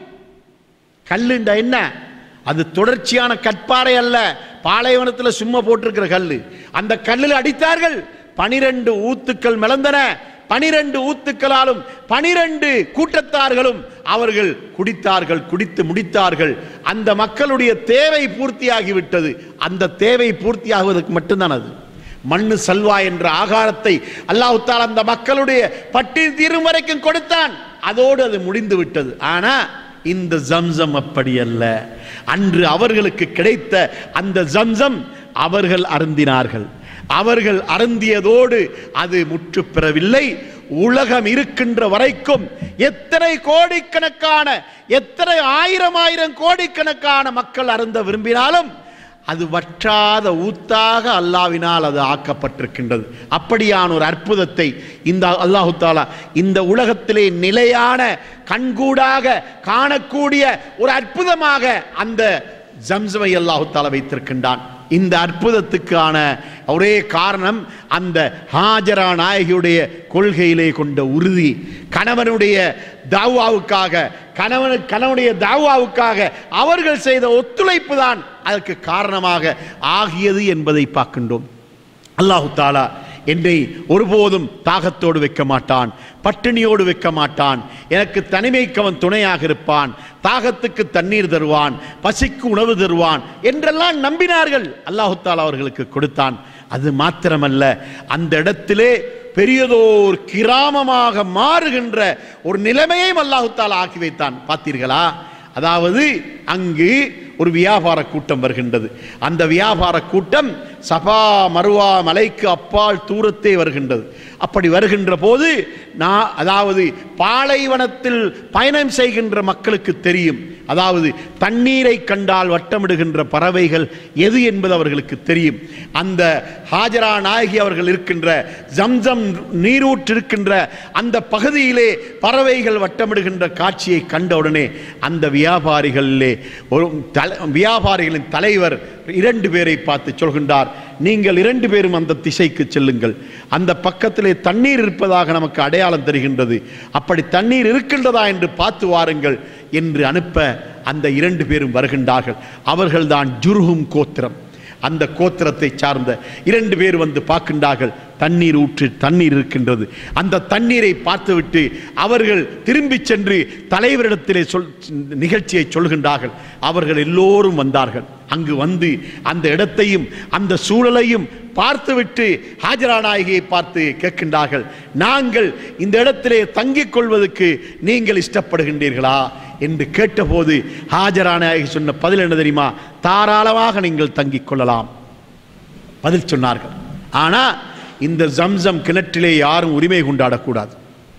கல்லுண்ட என்ன அது தொடர்ச்சியான கற்பாறை அல்ல பாலைவனத்தில் சும்மா போட்டிருக்கிற கல்லு அந்த கல்லில் அடித்தார்கள் பனிரெண்டு ஊத்துக்கள் மிளந்தன பனிரெண்டு ஊத்துக்களாலும் பனிரெண்டு கூட்டத்தார்களும் அவர்கள் குடித்தார்கள் குடித்து முடித்தார்கள் அந்த மக்களுடைய தேவை பூர்த்தியாகிவிட்டது அந்த தேவை பூர்த்தியாகுவதற்கு மட்டும்தான் அது மண்ணு சல்வா என்ற ஆகாரத்தை அல்லாஹ் தாலா அந்த மக்களுடைய பட்டி தீரும் வரைக்கும் கொடுத்தான் அதோடு அது முடிந்து விட்டது ஆனா இந்த ஜம்சம் அப்படி அல்ல அன்று அவர்களுக்கு கிடைத்த அந்த ஜம்சம் அவர்கள் அருந்தினார்கள் அவர்கள் அருந்தியதோடு அது முற்று பெறவில்லை உலகம் இருக்கின்ற வரைக்கும் எத்தனை கோடிக்கணக்கான எத்தனை ஆயிரம் ஆயிரம் கோடிக்கணக்கான மக்கள் அருந்த விரும்பினாலும் அது வற்றாத ஊத்தாக அல்லாவினால் அது ஆக்கப்பட்டிருக்கின்றது அப்படியான ஒரு அற்புதத்தை இந்த அல்லாஹு தாலா இந்த உலகத்திலே நிலையான கண்கூடாக காணக்கூடிய ஒரு அற்புதமாக அந்த ஜம்சமை அல்லாஹு தாலா வைத்திருக்கின்றான் இந்த அற்புதத்துக்கான ஒரே காரணம் அந்த ஹாஜரா நாயகியுடைய கொள்கையிலே கொண்ட உறுதி கணவனுடைய தாவாவுக்காக கணவனு கணவனுடைய தாவாவுக்காக அவர்கள் செய்த ஒத்துழைப்பு தான் அதற்கு காரணமாக ஆகியது என்பதை பார்க்கின்றோம் அல்லாஹு தாலா என்னை ஒருபோதும் தாகத்தோடு வைக்க மாட்டான் பட்டினியோடு வைக்க மாட்டான் எனக்கு தனிமைக்கு அவன் துணையாக இருப்பான் தாகத்துக்கு தண்ணீர் தருவான் பசிக்கு உணவு தருவான் என்றெல்லாம் நம்பினார்கள் அல்லாஹு தாலா அவர்களுக்கு கொடுத்தான் அது மாத்திரமல்ல அந்த இடத்திலே பெரியதோர் கிராமமாக மாறுகின்ற ஒரு நிலைமையையும் அல்லாஹு தாலா ஆக்கி வைத்தான் பார்த்தீர்களா அதாவது அங்கு ஒரு வியாபார கூட்டம் வருகின்றது அந்த வியாபார கூட்டம் சபா மருவா மலைக்கு அப்பால் தூரத்தே வருகின்றது அப்படி வருகின்ற போது நான் அதாவது பாலைவனத்தில் பயணம் செய்கின்ற மக்களுக்கு தெரியும் அதாவது தண்ணீரை கண்டால் வட்டமிடுகின்ற பறவைகள் எது என்பது அவர்களுக்கு தெரியும் அந்த ஹாஜரா நாயகி அவர்கள் இருக்கின்ற ஜம்சம் நீரூற்று இருக்கின்ற அந்த பகுதியிலே பறவைகள் வட்டமிடுகின்ற காட்சியை கண்டவுடனே அந்த வியாபாரிகளிலே ஒரு தல வியாபாரிகளின் தலைவர் இரண்டு பேரை பார்த்து சொல்கின்றார் நீங்கள் இரண்டு பேரும் அந்த திசைக்கு செல்லுங்கள் அந்த பக்கத்திலே தண்ணீர் இருப்பதாக நமக்கு அடையாளம் தெரிகின்றது அப்படி தண்ணீர் இருக்கின்றதா என்று பார்த்து வாருங்கள் என்று அனுப்ப அந்த இரண்டு பேரும் வருகின்றார்கள் அவர்கள்தான் ஜுர்ஹும் கோத்திரம் அந்த கோத்திரத்தை சார்ந்த இரண்டு பேர் வந்து பார்க்கின்றார்கள் தண்ணீர் ஊற்று தண்ணீர் இருக்கின்றது அந்த தண்ணீரை பார்த்துவிட்டு அவர்கள் திரும்பி சென்று தலைவரிடத்திலே சொல் நிகழ்ச்சியை சொல்கின்றார்கள் அவர்கள் எல்லோரும் வந்தார்கள் அங்கு வந்து அந்த இடத்தையும் அந்த சூழலையும் பார்த்துவிட்டு ஹாஜரா நாயகியை பார்த்து கேட்கின்றார்கள் நாங்கள் இந்த இடத்திலே தங்கிக் கொள்வதற்கு நீங்கள் இஷ்டப்படுகின்றீர்களா என்று கேட்டபோது ஹாஜரா நாயகி சொன்ன பதில் என்ன தெரியுமா தாராளமாக நீங்கள் தங்கிக் கொள்ளலாம் பதில் சொன்னார்கள் ஆனா இந்த ஜம்சம் கிணற்றிலே யாரும் உரிமை கொண்டாடக்கூடாது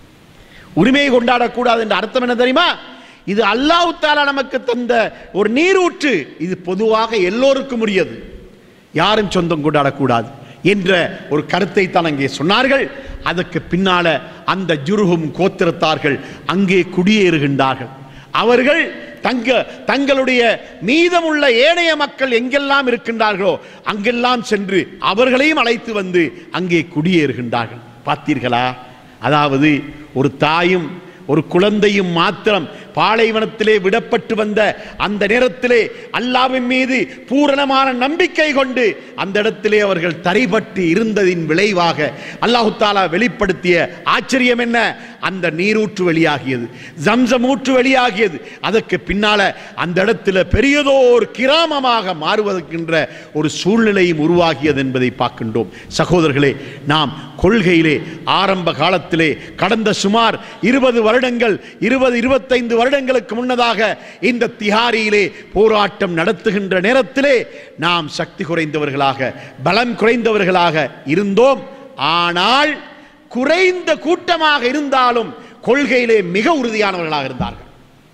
உரிமை கொண்டாடக்கூடாது என்ற அர்த்தம் என்ன தெரியுமா இது அல்லாஹ் தாலா நமக்கு தந்த ஒரு நீரூற்று இது பொதுவாக எல்லோருக்கும் உரியது யாரும் சொந்தம் கொண்டாடக்கூடாது என்ற ஒரு கருத்தை தான் அங்கே சொன்னார்கள் அதற்கு பின்னால அந்த ஜுருகும் கோத்திரத்தார்கள் அங்கே குடியேறுகின்றார்கள் அவர்கள் தங்க தங்களுடைய மீதமுள்ள ஏனைய மக்கள் எங்கெல்லாம் இருக்கின்றார்களோ அங்கெல்லாம் சென்று அவர்களையும் அழைத்து வந்து அங்கே குடியேறுகின்றார்கள் பார்த்தீர்களா அதாவது ஒரு தாயும் ஒரு குழந்தையும் மாத்திரம் பாலைவனத்திலே விடப்பட்டு வந்த அந்த நேரத்திலே அல்லாவின் மீது பூரணமான நம்பிக்கை கொண்டு அந்த இடத்திலே அவர்கள் தரைப்பட்டு இருந்ததின் விளைவாக அல்லாஹு தாலா வெளிப்படுத்திய ஆச்சரியம் என்ன அந்த நீரூற்று வெளியாகியது ஜம்சம் ஊற்று வெளியாகியது அதற்கு பின்னால அந்த இடத்துல பெரியதோர் கிராமமாக மாறுவதற்கின்ற ஒரு சூழ்நிலையும் உருவாகியது என்பதை பார்க்கின்றோம் சகோதரர்களே நாம் கொள்கையிலே ஆரம்ப காலத்திலே கடந்த சுமார் இருபது வருடங்கள் இருபது இருபத்தைந்து வருடங்களுக்கு முன்னதாக இந்த திஹாரியிலே போராட்டம் நடத்துகின்ற நேரத்திலே நாம் சக்தி குறைந்தவர்களாக பலம் குறைந்தவர்களாக இருந்தோம் ஆனால் குறைந்த கூட்டமாக இருந்தாலும் கொள்கையிலே மிக உறுதியானவர்களாக இருந்தார்கள்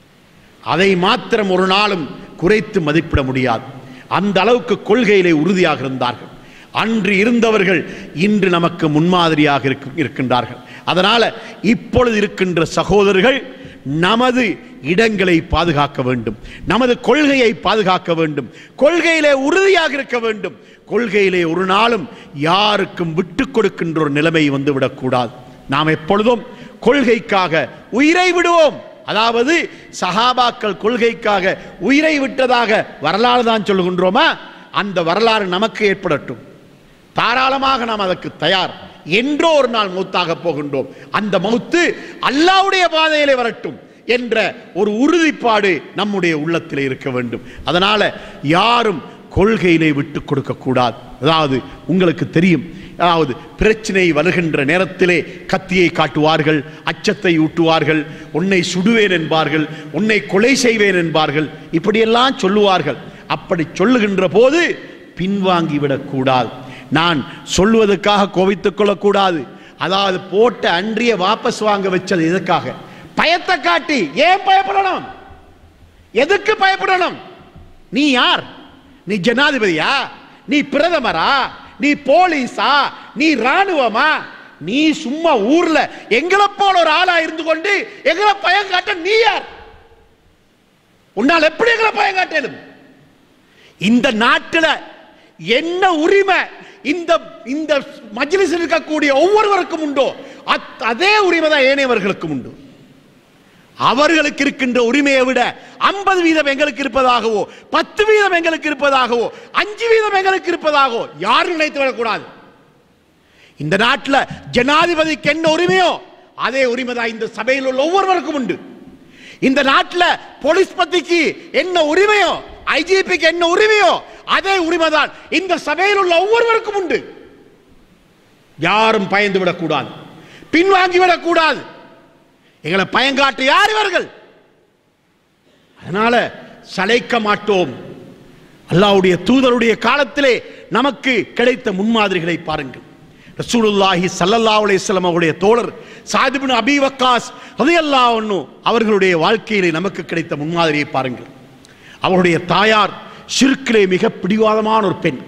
அதை மாத்திரம் ஒரு நாளும் குறைத்து மதிப்பிட முடியாது அந்த அளவுக்கு கொள்கையிலே உறுதியாக இருந்தார்கள் அன்று இருந்தவர்கள் இன்று நமக்கு முன்மாதிரியாக இருக்கு- இருக்கின்றார்கள் அதனால இப்பொழுது இருக்கின்ற சகோதரர்கள் நமது இடங்களை பாதுகாக்க வேண்டும் நமது கொள்கையை பாதுகாக்க வேண்டும் கொள்கையிலே உறுதியாக இருக்க வேண்டும் கொள்கையிலே ஒரு நாளும் யாருக்கும் விட்டு கொடுக்கின்ற ஒரு நிலைமை வந்துவிடக்கூடாது நாம் எப்பொழுதும் கொள்கைக்காக உயிரை விடுவோம் அதாவது சஹாபாக்கள் கொள்கைக்காக உயிரை விட்டதாக வரலாறு தான் சொல்லுகின்றோமா அந்த வரலாறு நமக்கு ஏற்படட்டும் தாராளமாக நாம் அதற்கு தயார் என்றோ ஒரு நாள் மௌத்தாக போகின்றோம் அந்த மௌத்து அல்லாவுடைய பாதையிலே வரட்டும் என்ற ஒரு உறுதிப்பாடு நம்முடைய உள்ளத்திலே இருக்க வேண்டும் அதனால யாரும் கொள்கையிலே விட்டு கொடுக்க கூடாது அதாவது உங்களுக்கு தெரியும் அதாவது பிரச்சனை வருகின்ற நேரத்திலே கத்தியை காட்டுவார்கள் அச்சத்தை ஊட்டுவார்கள் உன்னை சுடுவேன் என்பார்கள் உன்னை கொலை செய்வேன் என்பார்கள் இப்படியெல்லாம் சொல்லுவார்கள் அப்படி சொல்லுகின்ற போது பின்வாங்கிவிடக் கூடாது நான் சொல்லுவதற்காக கோபித்துக் கொள்ளக்கூடாது அதாவது போட்ட அன்றிய வாபஸ் வாங்க வச்சது எதுக்காக பயத்தை காட்டி ஏன் பயப்படணும் எதுக்கு பயப்படணும் நீ யார் நீ ஜனாதிபதியா நீ பிரதமரா நீ போலீஸா நீ ராணுவமா நீ சும்மா ஊர்ல எங்களை போல ஒரு ஆளா இருந்து கொண்டு எங்களை பயம் காட்ட நீ யார் உன்னால் எப்படி எங்களை பயம் காட்டலும் இந்த நாட்டில் என்ன உரிமை இந்த இந்த மஜ்லிஸில் இருக்கக்கூடிய ஒவ்வொருவருக்கும் உண்டோ அத்- அதே உரிமை தான் ஏனையவர்களுக்கும் உண்டு அவர்களுக்கு இருக்கின்ற உரிமையை விட ஐம்பது வீதம் எங்களுக்கு இருப்பதாகவோ பத்து வீதம் எங்களுக்கு இருப்பதாகவோ அஞ்சு வீதம் எங்களுக்கு இருப்பதாகவோ யாரும் நினைத்து விடக்கூடாது இந்த நாட்டில் ஜனாதிபதிக்கு என்ன உரிமையோ அதே உரிமை தான் இந்த சபையில் உள்ள ஒவ்வொருவருக்கும் உண்டு இந்த நாட்டில் போலீஸ் பத்திக்கு என்ன உரிமையோ ஐஜிபிக்கு என்ன உரிமையோ அதே உரிமை தான் இந்த சபையில் உள்ள ஒவ்வொருவருக்கும் உண்டு யாரும் பயந்து விடக்கூடாது பின்வாங்கி விடக்கூடாது எங்களை பயங்காட்டு யார் இவர்கள் அதனால சளைக்க மாட்டோம் அல்லாஹ்வுடைய தூதருடைய காலத்திலே நமக்கு கிடைத்த முன்மாதிரிகளை பாருங்கள் ரசூலுல்லாஹி ஸல்லல்லாஹு அலைஹி வஸல்லம் அவருடைய தோழர் சாத் இப்னு அபீ வக்காஸ் ரலியல்லாஹு அன்ஹு அவர்களுடைய வாழ்க்கையிலே நமக்கு கிடைத்த முன்மாதிரியை பாருங்கள் அவருடைய தாயார் ஷிர்கிலே மிக பிடிவாதமான ஒரு பெண்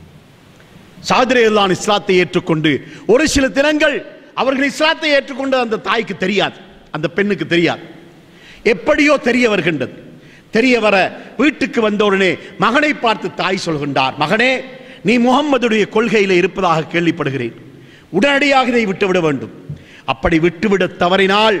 சாதிரே எல்லாம் இஸ்லாத்தை ஏற்றுக்கொண்டு ஒரு சில தினங்கள் அவர்கள் இஸ்லாத்தை ஏற்றுக்கொண்டு அந்த தாய்க்கு தெரியாது அந்த பெண்ணுக்கு தெரியாது எப்படியோ தெரிய வருகின்றது தெரிய வர வீட்டுக்கு வந்த உடனே மகனை பார்த்து தாய் சொல்கின்றார் மகனே நீ முகம்மதுடைய கொள்கையில் இருப்பதாக கேள்விப்படுகிறேன் உடனடியாக இதை விட்டுவிட வேண்டும் அப்படி விட்டுவிட தவறினால்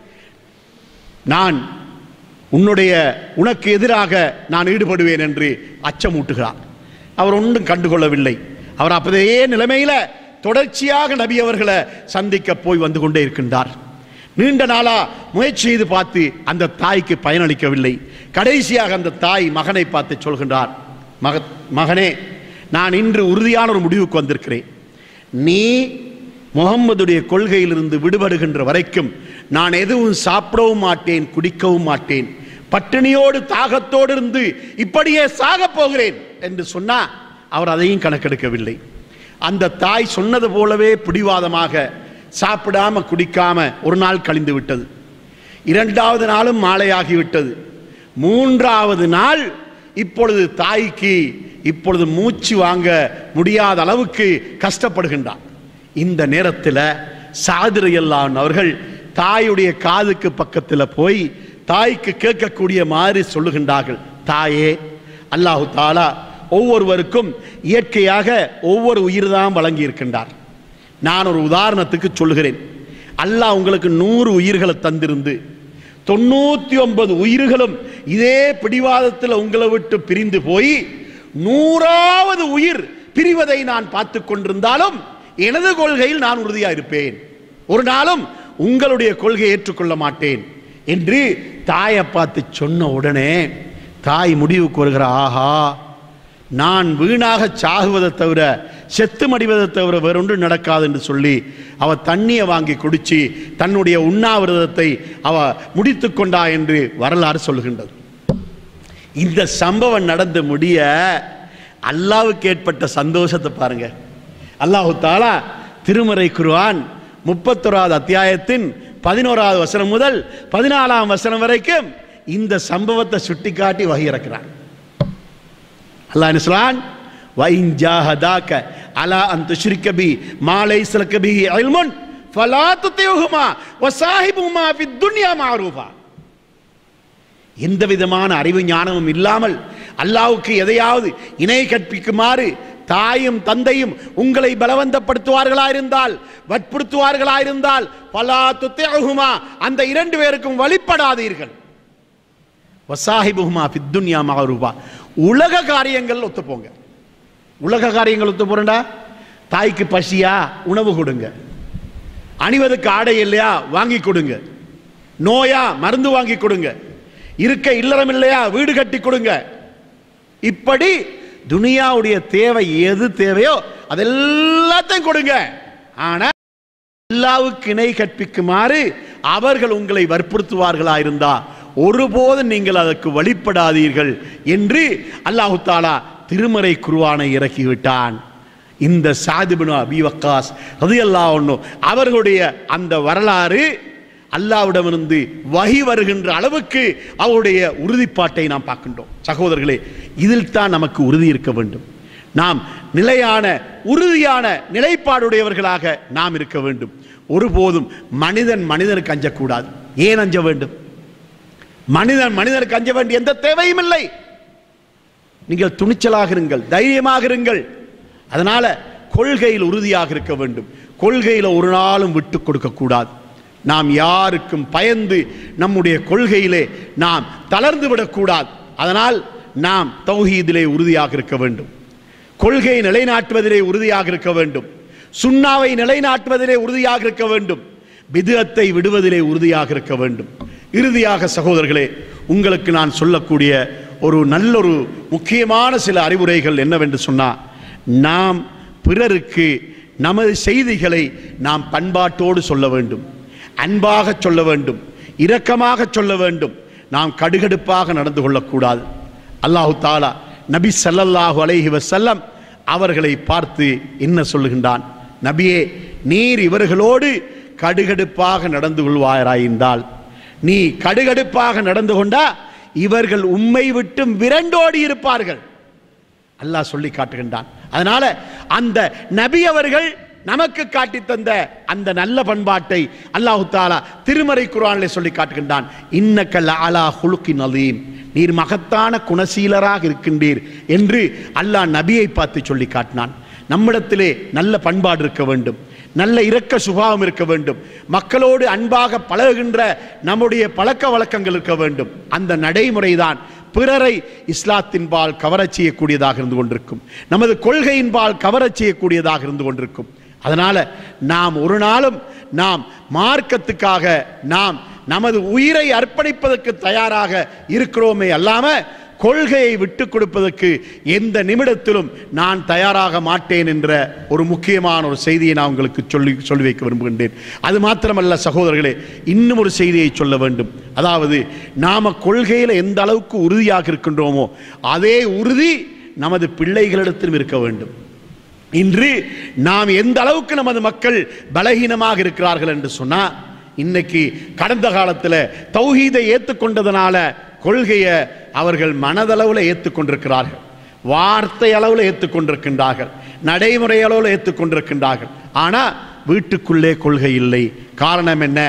நான் உன்னுடைய உனக்கு எதிராக நான் ஈடுபடுவேன் என்று அச்சமூட்டுகிறார் அவர் ஒன்றும் கண்டுகொள்ளவில்லை அவர் அப்பதே நிலைமையில தொடர்ச்சியாக நபி அவர்களை சந்திக்க போய் வந்து கொண்டே இருக்கின்றார் நீண்ட நாளா முயற்சி செய்து பார்த்து அந்த தாய்க்கு பயனளிக்கவில்லை கடைசியாக அந்த தாய் மகனை பார்த்து சொல்கின்றார் மக மகனே நான் இன்று உறுதியான ஒரு முடிவுக்கு வந்திருக்கிறேன் நீ முகம்மதுடைய கொள்கையிலிருந்து விடுபடுகின்ற வரைக்கும் நான் எதுவும் சாப்பிடவும் மாட்டேன் குடிக்கவும் மாட்டேன் பட்டினியோடு தாகத்தோடு இருந்து இப்படியே சாகப் போகிறேன் என்று சொன்னா அவர் அதையும் கணக்கெடுக்கவில்லை அந்த தாய் சொன்னது போலவே பிடிவாதமாக சாப்பிடாம குடிக்காம ஒரு நாள் கழிந்து விட்டது இரண்டாவது நாளும் மாலையாகிவிட்டது மூன்றாவது நாள் இப்பொழுது தாய்க்கு இப்பொழுது மூச்சு வாங்க முடியாத அளவுக்கு கஷ்டப்படுகின்றார் இந்த நேரத்தில் சாதிரையல்லான் அவர்கள் தாயுடைய காதுக்கு பக்கத்தில் போய் தாய்க்கு கேட்கக்கூடிய மாதிரி சொல்லுகின்றார்கள் தாயே அல்லாஹு தாலா ஒவ்வொருவருக்கும் இயற்கையாக ஒவ்வொரு உயிர் தான் வழங்கி இருக்கின்றார் நான் ஒரு உதாரணத்துக்கு சொல்லுகிறேன் அல்லாஹ் உங்களுக்கு நூறு உயிர்களை தந்திருந்து தொண்ணூத்தி ஒன்பது உயிர்களும் இதே பிடிவாதத்தில் உங்களை விட்டு பிரிந்து போய் நூறாவது உயிர் பிரிவதை நான் பார்த்து கொண்டிருந்தாலும் எனது கொள்கையில் நான் உறுதியா இருப்பேன் ஒரு நாளும் உங்களுடைய கொள்கையை ஏற்றுக்கொள்ள மாட்டேன் என்று தாயை பார்த்து சொன்ன உடனே தாய் முடிவுக்கு வருகிற ஆஹா நான் வீணாக சாகுவதை தவிர செத்து மடிவதை தவிர வேறொன்று நடக்காது என்று சொல்லி அவ தண்ணியை வாங்கி குடிச்சு தன்னுடைய உண்ணாவிரதத்தை அவ முடித்து கொண்டா என்று வரலாறு சொல்கின்றது இந்த சம்பவம் நடந்து முடிய அல்லாவுக்கு ஏற்பட்ட சந்தோஷத்தை பாருங்க அல்லாஹு தாலா திருமறை குர்ஆன் முப்பத்தோராவது அத்தியாயத்தின் பதினோராவது வசனம் முதல் பதினாலாம் வசனம் வரைக்கும் இந்த சம்பவத்தை சுட்டிக்காட்டி வகையிறக்கிறான் அல்லாஹ் என்ன சொல்றான் வைன் ஜாஹதாக்க அலா அன் துஷ்ரிக்க பி மா லைஸ லக பிஹி இல்முன் ஃபலா துதியுஹுமா வசாஹிபுமா ஃபித் துன்யா மஅரூஃபா எந்த விதமான அறிவு ஞானமும் இல்லாமல் அல்லாஹ்வுக்கு எதையாவது இணை கற்பிக்குமாறு தாயும் தந்தையும் உங்களை பலவந்தப்படுத்துவார்களா இருந்தால் வற்புறுத்துவார்களா இருந்தால் பலா துத்தியகுமா அந்த இரண்டு பேருக்கும் வழிபடாதீர்கள் வசாஹிபுஹுமா ஃபித்துன்யா மகரூபா உலக காரியங்கள் ஒத்து போங்க உலக காரியங்கள் ஒத்து போறண்டா தாய்க்கு பசியா உணவு கொடுங்க அணிவதற்கு ஆடை இல்லையா வாங்கி கொடுங்க நோயா மருந்து வாங்கி கொடுங்க இருக்க இல்லறம் இல்லையா வீடு கட்டி கொடுங்க இப்படி துனியாவுடைய தேவை எது தேவையோ அதெல்லாத்தையும் கொடுங்க ஆனா அல்லாவுக்கு இணை கற்பிக்குமாறு அவர்கள் உங்களை வற்புறுத்துவார்களா இருந்தா ஒருபோதும் நீங்கள் அதற்கு வழிபடாதீர்கள் என்று அல்லாஹு தாலா திருமறை குருவானை இறக்கிவிட்டான் இந்த சாதிபனு அபி வக்காஸ் அது ஒன்று அவர்களுடைய அந்த வரலாறு அல்லாவிடமிருந்து வகி வருகின்ற அளவுக்கு அவருடைய உறுதிப்பாட்டை நாம் பார்க்கின்றோம் சகோதரர்களே இதில் தான் நமக்கு உறுதி இருக்க வேண்டும் நாம் நிலையான உறுதியான நிலைப்பாடுடையவர்களாக நாம் இருக்க வேண்டும் ஒருபோதும் மனிதன் மனிதனுக்கு அஞ்சக்கூடாது ஏன் அஞ்ச வேண்டும் மனிதன் மனிதனுக்கு அஞ்ச வேண்டிய எந்த தேவையும் இல்லை நீங்கள் துணிச்சலாக இருங்கள் தைரியமாக இருங்கள் அதனால கொள்கையில் உறுதியாக இருக்க வேண்டும் கொள்கையில் ஒரு நாளும் விட்டு கொடுக்க கூடாது நாம் யாருக்கும் பயந்து நம்முடைய கொள்கையிலே நாம் தளர்ந்து விடக்கூடாது அதனால் நாம் தௌஹீதிலே உறுதியாக இருக்க வேண்டும் கொள்கையை நிலைநாட்டுவதிலே உறுதியாக இருக்க வேண்டும் சுண்ணாவை நிலைநாட்டுவதிலே உறுதியாக இருக்க வேண்டும் பிதுஅத்தை விடுவதிலே உறுதியாக இருக்க வேண்டும் இறுதியாக சகோதரர்களே உங்களுக்கு நான் சொல்லக்கூடிய ஒரு நல்லொரு முக்கியமான சில அறிவுரைகள் என்னவென்று சொன்னால் நாம் பிறருக்கு நமது செய்திகளை நாம் பண்பாட்டோடு சொல்ல வேண்டும் அன்பாக சொல்ல வேண்டும் இரக்கமாக சொல்ல வேண்டும் நாம் கடுகடுப்பாக நடந்து கொள்ளக்கூடாது அல்லாஹு தாலா நபி ஸல்லல்லாஹு அலைஹி வஸல்லம் அவர்களை பார்த்து என்ன சொல்லுகின்றான் நபியே நீர் இவர்களோடு கடுகடுப்பாக நடந்து கொள்வாராயிருந்தால் நீ கடுகடுப்பாக நடந்து கொண்டா இவர்கள் உம்மை விட்டும் விரண்டோடி இருப்பார்கள் அல்லாஹ் சொல்லி காட்டுகின்றான் அதனால அந்த நபி அவர்கள் நமக்கு காட்டி தந்த அந்த நல்ல பண்பாட்டை அல்லாஹு தாலா திருமறை குரானிலே சொல்லி காட்டுகின்றான் இன்னக்கல் அலா ஹுலுக்கின் அலீம் நீர் மகத்தான குணசீலராக இருக்கின்றீர் என்று அல்லாஹ் நபியை பார்த்து சொல்லி காட்டினான் நம்மிடத்திலே நல்ல பண்பாடு இருக்க வேண்டும் நல்ல இரக்க சுபாவம் இருக்க வேண்டும் மக்களோடு அன்பாக பழகுகின்ற நம்முடைய பழக்க வழக்கங்கள் இருக்க வேண்டும் அந்த நடைமுறைதான் பிறரை இஸ்லாத்தின்பால் கவரச் செய்யக்கூடியதாக இருந்து கொண்டிருக்கும் நமது கொள்கையின்பால் கவரச் செய்யக்கூடியதாக இருந்து கொண்டிருக்கும் அதனால நாம் ஒரு நாளும் நாம் மார்க்கத்துக்காக நாம் நமது உயிரை அர்ப்பணிப்பதற்கு தயாராக இருக்கிறோமே அல்லாம கொள்கையை விட்டு கொடுப்பதற்கு எந்த நிமிடத்திலும் நான் தயாராக மாட்டேன் என்ற ஒரு முக்கியமான ஒரு செய்தியை நான் உங்களுக்கு சொல்லி சொல்லி வைக்க விரும்புகின்றேன் அது மாத்திரமல்ல சகோதரர்களே இன்னும் ஒரு செய்தியை சொல்ல வேண்டும் அதாவது நாம கொள்கையில் எந்த அளவுக்கு உறுதியாக இருக்கின்றோமோ அதே உறுதி நமது பிள்ளைகளிடத்திலும் இருக்க வேண்டும் இன்று நாம் எந்த அளவுக்கு நமது மக்கள் பலகீனமாக இருக்கிறார்கள் என்று சொன்னா இன்னைக்கு கடந்த காலத்தில் தௌஹீதை ஏற்றுக்கொண்டதனால கொள்கையை அவர்கள் மனதளவில் ஏற்றுக்கொண்டிருக்கிறார்கள் வார்த்தை அளவில் ஏற்றுக்கொண்டிருக்கின்றார்கள் நடைமுறை அளவில் ஏற்றுக்கொண்டிருக்கின்றார்கள் ஆனால் வீட்டுக்குள்ளே கொள்கை இல்லை காரணம் என்ன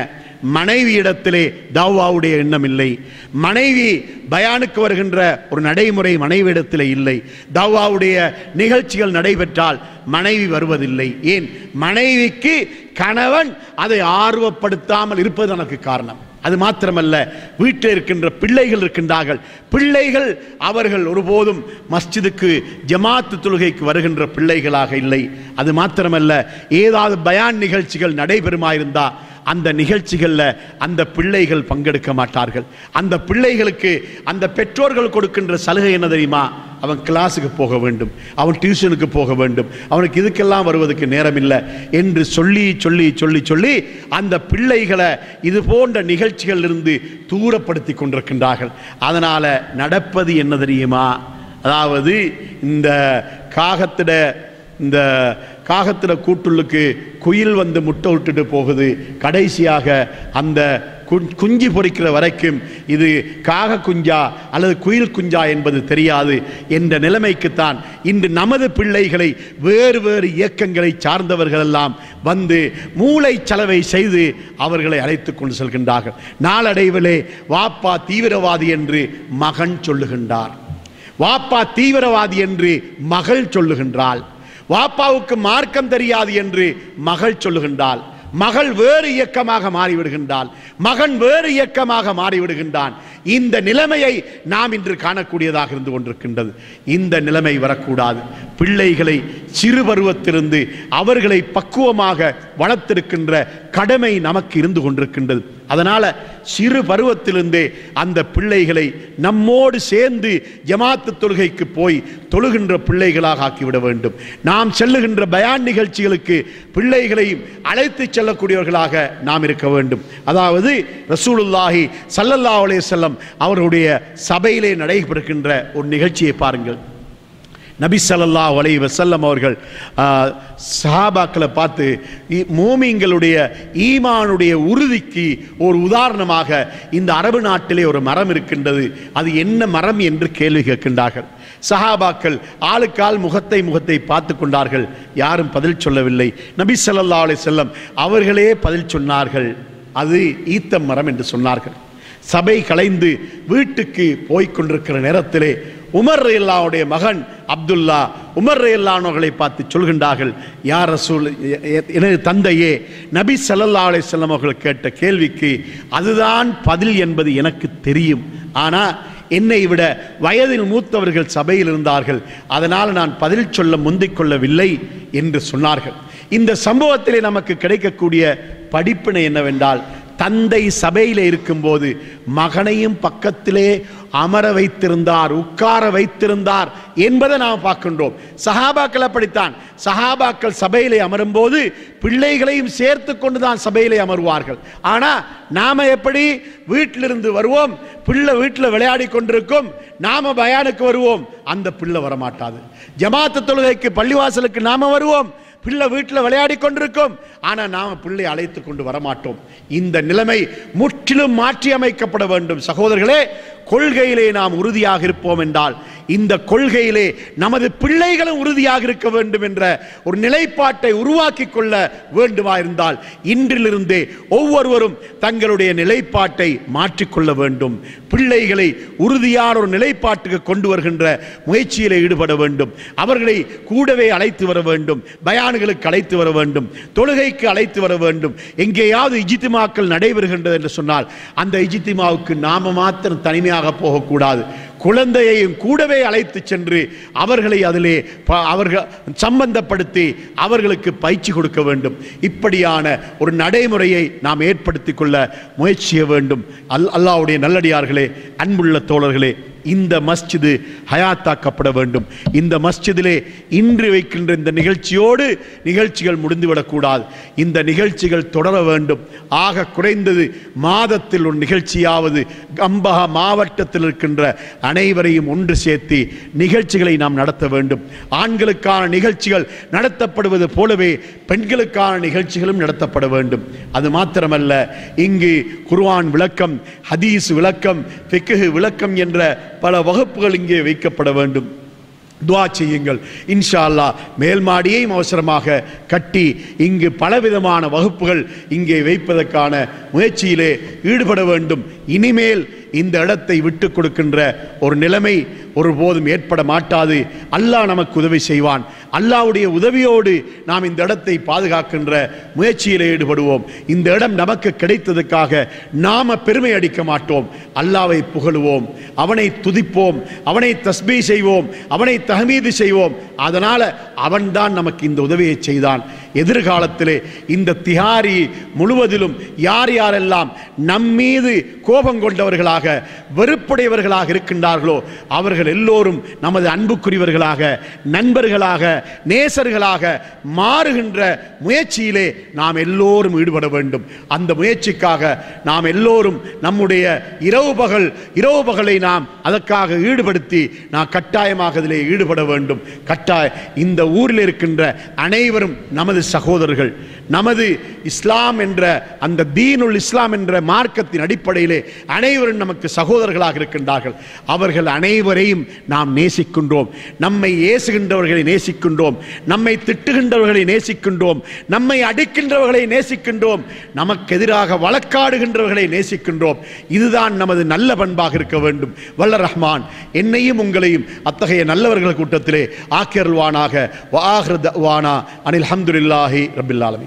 மனைவியிடத்திலே தாவாவுடைய எண்ணம் இல்லை மனைவி பயானுக்கு வருகின்ற ஒரு நடைமுறை மனைவியிடத்திலே இல்லை தாவாவுடைய நிகழ்ச்சிகள் நடைபெற்றால் மனைவி வருவதில்லை ஏன் மனைவிக்கு கணவன் அதை ஆர்வப்படுத்தாமல் இருப்பது எனக்கு காரணம் அது மாத்திரமல்ல வீட்டில் இருக்கின்ற பிள்ளைகள் இருக்கின்றார்கள் பிள்ளைகள் அவர்கள் ஒருபோதும் மஸ்ஜிதுக்கு ஜமாத்து தொழுகைக்கு வருகின்ற பிள்ளைகளாக இல்லை அது மாத்திரமல்ல ஏதாவது பயான் நிகழ்ச்சிகள் நடைபெறுமாயிருந்தா அந்த நிகழ்ச்சிகளில் அந்த பிள்ளைகள் பங்கெடுக்க மாட்டார்கள் அந்த பிள்ளைகளுக்கு அந்த பெற்றோர்கள் கொடுக்கின்ற சலுகை என்ன தெரியுமா அவன் கிளாஸுக்கு போக வேண்டும் அவன் டியூஷனுக்கு போக வேண்டும் அவனுக்கு இதுக்கெல்லாம் வருவதற்கு நேரம் இல்லை என்று சொல்லி சொல்லி சொல்லி சொல்லி அந்த பிள்ளைகளை இது போன்ற நிகழ்ச்சிகளிலிருந்து தூரப்படுத்தி கொண்டிருக்கின்றார்கள் அதனால் நடப்பது என்ன தெரியுமா அதாவது இந்த காகத்திட இந்த காகத்திட கூட்டுள்ளுக்கு குயில் வந்து முட்டை விட்டுட்டு போகுது கடைசியாக அந்த கு- குஞ்சு பொறிக்கிற வரைக்கும் இது காக குஞ்சா அல்லது குயில் குஞ்சா என்பது தெரியாது என்ற நிலைமைக்குத்தான் இன்று நமது பிள்ளைகளை வேறு வேறு இயக்கங்களை சார்ந்தவர்கள் எல்லாம் வந்து மூளை செலவை செய்து அவர்களை அழைத்து கொண்டு செல்கின்றார்கள் நாளடைவிலே வாப்பா தீவிரவாதி என்று மகன் சொல்லுகின்றார் வாப்பா தீவிரவாதி என்று மகள் சொல்லுகின்றாள் வாப்பாவுக்கு மார்க்கம் தெரியாது என்று மகள் சொல்லுகின்றாள் மகள் வேறு இயக்கமாக மாறிவிடுகின்றாள் மகன் வேறு இயக்கமாக மாறிவிடுகின்றான் இந்த நிலைமையை நாம் இன்று காணக்கூடியதாக இருந்து கொண்டிருக்கின்றது இந்த நிலைமை வரக்கூடாது பிள்ளைகளை சிறு பருவத்திலிருந்து அவர்களை பக்குவமாக வளர்த்திருக்கின்ற கடமை நமக்கு இருந்து கொண்டிருக்கின்றது அதனால சிறு பருவத்திலிருந்தே அந்த பிள்ளைகளை நம்மோடு சேர்ந்து ஜமாத்து தொழுகைக்கு போய் தொழுகின்ற பிள்ளைகளாக ஆக்கிவிட வேண்டும் நாம் செல்லுகின்ற பயான் நிகழ்ச்சிகளுக்கு பிள்ளைகளையும் அழைத்து செல்லக்கூடியவர்களாக நாம் இருக்க வேண்டும் அதாவது ரசூலுல்லாஹி ஸல்லல்லாஹு அலைஹி வஸல்லம் அவருடைய சபையிலே நடைபெறுகின்ற ஒரு நிகழ்ச்சியை பாருங்கள் நபி ஸல்லல்லாஹு அலைஹி வஸல்லம் அவர்கள் ஆ, சஹாபாக்களை பார்த்து இ- மூமின்களுடைய ஈமானுடைய உறுதிக்கு ஒரு உதாரணமாக இந்த அரபு நாட்டிலே ஒரு மரம் இருக்கின்றது அது என்ன மரம் என்று கேள்வி கேட்கின்றார்கள் சஹாபாக்கள் ஆளுக்கால் முகத்தை முகத்தை பார்த்து கொண்டார்கள் யாரும் பதில் சொல்லவில்லை நபி ஸல்லல்லாஹு அலைஹி வஸல்லம் அவர்களே பதில் சொன்னார்கள் அது ஈத்தம் மரம் என்று சொன்னார்கள் சபை கலைந்து வீட்டுக்கு போய்க் கொண்டிருக்கிற நேரத்திலே உமர் ரயில்லாவுடைய மகன் அப்துல்லா உமர் ரயில்லானவர்களை பார்த்து சொல்கின்றார்கள் யார் ரசூல் எ- எ- எனது தந்தையே நபி ஸல்லல்லாஹு அலைஹி வஸல்லம் அவர்கள் கேட்ட கேள்விக்கு அதுதான் பதில் என்பது எனக்கு தெரியும் ஆனால் என்னை விட வயதில் மூத்தவர்கள் சபையில் இருந்தார்கள் அதனால் நான் பதில் சொல்ல முந்திக் கொள்ளவில்லை என்று சொன்னார்கள் இந்த சம்பவத்திலே நமக்கு கிடைக்கக்கூடிய படிப்பினை என்னவென்றால் தந்தை சபையிலே இருக்கும்போது மகனையும் பக்கத்திலே அமர வைத்திருந்தார் உட்கார வைத்திருந்தார் என்பதை நாம் பார்க்கின்றோம் சஹாபாக்கள் அப்படித்தான் சஹாபாக்கள் சபையிலே அமரும்போது பிள்ளைகளையும் சேர்த்து கொண்டு தான் சபையிலே அமருவார்கள் ஆனா நாம எப்படி வீட்டிலிருந்து வருவோம் பிள்ளை வீட்டில் விளையாடி கொண்டிருக்கும் நாம பயானுக்கு வருவோம் அந்த பிள்ளை வரமாட்டாது ஜமாத்து தொழுகைக்கு பள்ளிவாசலுக்கு நாம வருவோம் பிள்ளை வீட்டில் விளையாடி கொண்டிருக்கும் ஆனால் நாம் பிள்ளை அழைத்து கொண்டு வரமாட்டோம் இந்த நிலைமை முற்றிலும் மாற்றி அமைக்கப்பட வேண்டும் சகோதரர்களே கொள்கையிலே நாம் உறுதியாக இருப்போம் என்றால் இந்த கொள்கையிலே நமது பிள்ளைகளும் உறுதியாக இருக்க வேண்டும் என்ற ஒரு நிலைப்பாட்டை உருவாக்கி கொள்ள வேண்டுமா இருந்தால் இன்றிலிருந்தே ஒவ்வொருவரும் தங்களுடைய நிலைப்பாட்டை மாற்றிக்கொள்ள வேண்டும் பிள்ளைகளை உறுதியான ஒரு நிலைப்பாட்டுக்கு கொண்டு வருகின்ற முயற்சியிலே ஈடுபட வேண்டும் அவர்களை கூடவே அழைத்து வர வேண்டும் பயான்களுக்கு அழைத்து வர வேண்டும் தொழுகைக்கு அழைத்து வர வேண்டும் எங்கேயாவது இஜித்திமாக்கள் நடைபெறுகின்றது என்று சொன்னால் அந்த இஜித்திமாவுக்கு நாம மாத்திரம் தனிமையாக போகக்கூடாது குழந்தையையும் கூடவே அழைத்து சென்று அவர்களை அதிலே ப- அவர்கள் சம்பந்தப்படுத்தி அவர்களுக்கு பயிற்சி கொடுக்க வேண்டும் இப்படியான ஒரு நடைமுறையை நாம் ஏற்படுத்திக் கொள்ள முயற்சி செய்ய வேண்டும் அல் அல்லாஹ்வுடைய நல்லடியார்களே அன்புள்ள தோழர்களே இந்த மஸ்ஜிது ஹயாத்தாக்கப்பட வேண்டும் இந்த மஸ்ஜிதிலே இன்று வைக்கின்ற இந்த நிகழ்ச்சியோடு நிகழ்ச்சிகள் முடிந்துவிடக்கூடாது இந்த நிகழ்ச்சிகள் தொடர வேண்டும் ஆக குறைந்தது மாதத்தில் ஒரு நிகழ்ச்சியாவது கம்பஹ மாவட்டத்தில் இருக்கின்ற அனைவரையும் ஒன்று சேர்த்து நிகழ்ச்சிகளை நாம் நடத்த வேண்டும் ஆண்களுக்கான நிகழ்ச்சிகள் நடத்தப்படுவது போலவே பெண்களுக்கான நிகழ்ச்சிகளும் நடத்தப்பட வேண்டும் அது மாத்திரமல்ல இங்கு குர்ஆன் விளக்கம் ஹதீஸ் விளக்கம் ஃபிக்ஹ் விளக்கம் என்ற பல வகுப்புகள் இங்கே வைக்கப்பட வேண்டும் துவா செய்யுங்கள் இன்ஷா அல்லாஹ் மேல் மாடியையும் அவசரமாக கட்டி இங்கு பலவிதமான வகுப்புகள் இங்கே வைப்பதற்கான முயற்சியிலே ஈடுபட வேண்டும் இனிமேல் இந்த இடத்தை விட்டு கொடுக்கின்ற ஒரு நிலைமை ஒருபோதும் ஏற்பட மாட்டாது அல்லாஹ் நமக்கு உதவி செய்வான் அல்லாஹ்வுடைய உதவியோடு நாம் இந்த இடத்தை பாதுகாக்கின்ற முயற்சியிலே ஈடுபடுவோம் இந்த இடம் நமக்கு கிடைத்ததுக்காக நாம பெருமை அடிக்க மாட்டோம் அல்லாவை புகழுவோம் அவனை துதிப்போம் அவனை தஸ்பீ செய்வோம் அவனை தஹமீது செய்வோம் அதனால அவன்தான் நமக்கு இந்த உதவியை செய்தான் எதிர்காலத்திலே இந்த திஹாரி முழுவதிலும் யார் யாரெல்லாம் நம்மீது கோபம் கொண்டவர்களாக வெறுப்புடையவர்களாக இருக்கின்றார்களோ அவர்கள் எல்லோரும் நமது அன்புக்குரியவர்களாக நண்பர்களாக நேசர்களாக மாறுகின்ற முயற்சியிலே நாம் எல்லோரும் ஈடுபட வேண்டும் அந்த முயற்சிக்காக நாம் எல்லோரும் நம்முடைய இரவு பகல் இரவு பகலை நாம் அதற்காக ஈடுபடுத்தி நாம் கட்டாயமாக அதிலே ஈடுபட வேண்டும் கட்டாய இந்த ஊரில் இருக்கின்ற அனைவரும் நமது சகோதரர்கள் நமது இஸ்லாம் என்ற அந்த தீனுல் இஸ்லாம் என்ற மார்க்கத்தின் அடிப்படையிலே அனைவரும் நமக்கு சகோதரர்களாக இருக்கின்றார்கள் அவர்கள் அனைவரையும் நாம் நேசிக்கின்றோம் நம்மை ஏசுகின்றவர்களை நேசிக்கின்றோம் நம்மை திட்டுகின்றவர்களை நேசிக்கின்றோம் நம்மை அடிக்கின்றவர்களை நேசிக்கின்றோம் நமக்கு எதிராக வழக்காடுகின்றவர்களை நேசிக்கின்றோம் இதுதான் நமது நல்ல பண்பாக இருக்க வேண்டும் வல்ல ரஹ்மான் என்னையும் உங்களையும் அத்தகைய நல்லவர்கள் கூட்டத்திலே ஆக்கியருள்வானாக வாஹ்ர தவானா அனில் ஹம்துலில்லாஹி ரபில் ஆலமீன்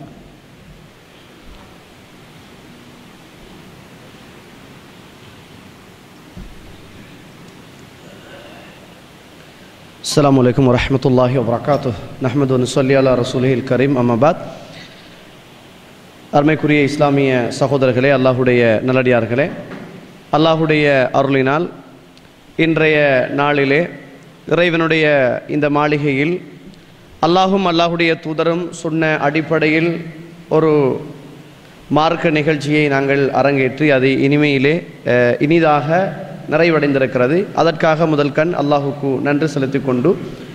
அஸ்ஸலாமு அலைக்கும் வரஹ்மத்துல்லாஹி வபரகாத்து நஹ்மது நுசல்லி அலா ரசூலில் கரீம் அம்மபாத் அருமைக்குரிய இஸ்லாமிய சகோதரர்களே அல்லாஹுடைய நல்லடியார்களே அல்லாஹுடைய அருளினால் இன்றைய நாளிலே இறைவனுடைய இந்த மாளிகையில் அல்லாஹும் அல்லாஹுடைய தூதரும் சொன்ன அடிப்படையில் ஒரு மார்க்க நிகழ்ச்சியை நாங்கள் அரங்கேற்றி அது இனிமையிலே அஹ், இனிதாக நிறைவடைந்திருக்கிறது அதற்காக முதல் கண் அல்லாஹுக்கு நன்றி செலுத்திக் கொண்டு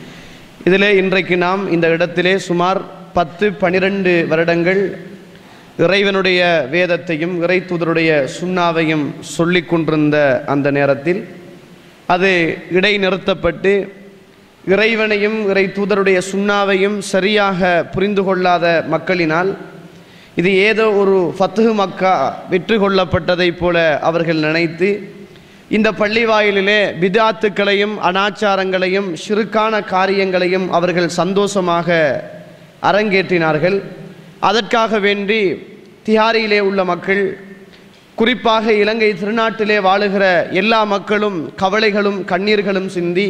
இதிலே இன்றைக்கு நாம் இந்த இடத்திலே சுமார் பத்து பனிரெண்டு வருடங்கள் இறைவனுடைய வேதத்தையும் இறை தூதருடைய சுண்ணாவையும் சொல்லிக் கொண்டிருந்த அந்த நேரத்தில் அது இடைநிறுத்தப்பட்டு இறைவனையும் இறை தூதருடைய சுண்ணாவையும் சரியாக புரிந்து கொள்ளாத மக்களினால் இது ஏதோ ஒரு ஃபத்துஹு மக்கா வெற்றி கொள்ளப்பட்டதைப் போல அவர்கள் நினைத்து இந்த பள்ளி வாயிலிலே பிதாத்துக்களையும் அனாச்சாரங்களையும் சிறுக்கான காரியங்களையும் அவர்கள் சந்தோஷமாக அரங்கேற்றினார்கள் அதற்காக வேண்டி திஹாரியிலே உள்ள மக்கள் குறிப்பாக இலங்கை திருநாட்டிலே வாழுகிற எல்லா மக்களும் கவலைகளும் கண்ணீர்களும் சிந்தி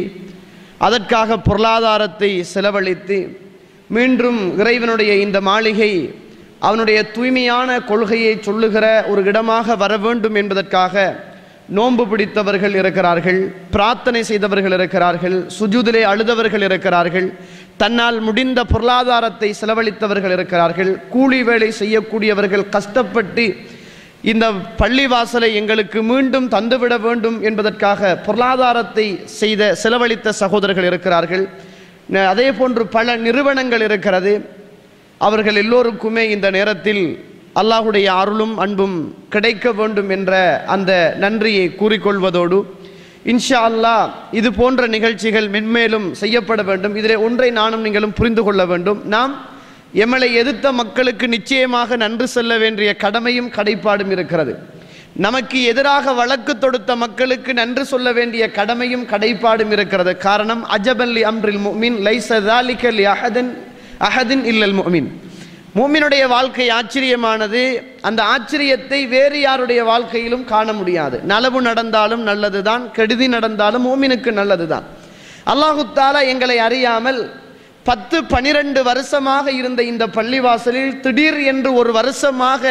அதற்காக பொருளாதாரத்தை செலவழித்து மீண்டும் இறைவனுடைய இந்த மாளிகை அவனுடைய தூய்மையான கொள்கையை சொல்லுகிற ஒரு இடமாக வர வேண்டும் என்பதற்காக நோன்பு பிடித்தவர்கள் இருக்கிறார்கள் பிரார்த்தனை செய்தவர்கள் இருக்கிறார்கள் சுஜூதிலே அழுதவர்கள் இருக்கிறார்கள் தன்னால் முடிந்த பொருளாதாரத்தை செலவழித்தவர்கள் இருக்கிறார்கள் கூலி வேலை செய்யக்கூடியவர்கள் கஷ்டப்பட்டு இந்த பள்ளிவாசலை எங்களுக்கு மீண்டும் தந்துவிட வேண்டும் என்பதற்காக பொருளாதாரத்தை செய்த செலவழித்த சகோதரர்கள் இருக்கிறார்கள் ந- அதே போன்று பல நிறுவனங்கள் இருக்கிறது அவர்கள் எல்லோருக்குமே இந்த நேரத்தில் அல்லாஹுடைய அருளும் அன்பும் கிடைக்க வேண்டும் என்ற அந்த நன்றியை கூறிக்கொள்வதோடு இன்ஷா அல்லாஹ் இது போன்ற நிகழ்ச்சிகள் மென்மேலும் செய்யப்பட வேண்டும் இதிலே ஒன்றை நானும் நீங்களும் புரிந்து கொள்ள வேண்டும் நாம் எமலை எதிர்த்த மக்களுக்கு நிச்சயமாக நன்றி செல்ல வேண்டிய கடமையும் கடைப்பாடும் இருக்கிறது நமக்கு எதிராக வழக்கு தொடுத்த மக்களுக்கு நன்றி சொல்ல வேண்டிய கடமையும் கடைப்பாடும் இருக்கிறது காரணம் அஜபல்லி அம்ரில் முமின் லைச ذَلِكَ لِأَحَدٍ அஹதின் இல்லல் முமின் மூமினுடைய வாழ்க்கை ஆச்சரியமானது அந்த ஆச்சரியத்தை வேறு யாருடைய வாழ்க்கையிலும் காண முடியாது நலவு நடந்தாலும் நல்லதுதான் கெடுதி நடந்தாலும் மூமினுக்கு நல்லதுதான் அல்லாஹு தாலா எங்களை அறியாமல் பத்து பனிரெண்டு வருஷமாக இருந்த இந்த பள்ளிவாசலில் திடீர் என்று ஒரு வருஷமாக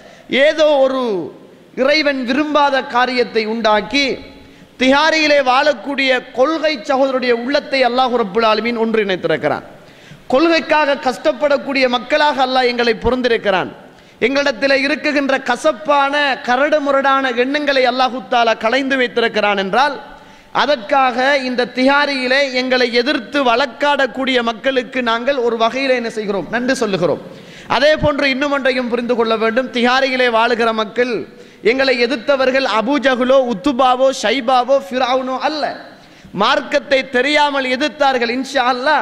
ஏதோ ஒரு இறைவன் விரும்பாத காரியத்தை உண்டாக்கி திஹாரியிலே வாழக்கூடிய கொள்கை சகோதரருடைய உள்ளத்தை அல்லாஹ் ரப்புல் ஆலமீன் ஒன்றிணைத்திருக்கிறான் கொள்கைக்காக கஷ்டப்படக்கூடிய மக்களாக அல்லாஹ் எங்களை பொருந்திருக்கிறான் எங்களிடத்தில் இருக்குகின்ற கசப்பான கரடு முரடான எண்ணங்களை அல்லாஹு தாலா களைந்து வைத்திருக்கிறான் என்றால் அதற்காக இந்த திஹாரியிலே எங்களை எதிர்த்து வழக்காடக்கூடிய மக்களுக்கு நாங்கள் ஒரு வகையில் என்ன செய்கிறோம் நன்றி சொல்லுகிறோம் அதே போன்று இன்னும் ஒன்றையும் புரிந்து கொள்ள வேண்டும் திஹாரியிலே வாழுகிற மக்கள் எங்களை எதிர்த்தவர்கள் அபூஜகுலோ உத்துபாவோ ஷைபாவோ ஃபிரௌனோ அல்ல மார்க்கத்தை தெரியாமல் எதிர்த்தார்கள் இன்ஷா அல்லாஹ்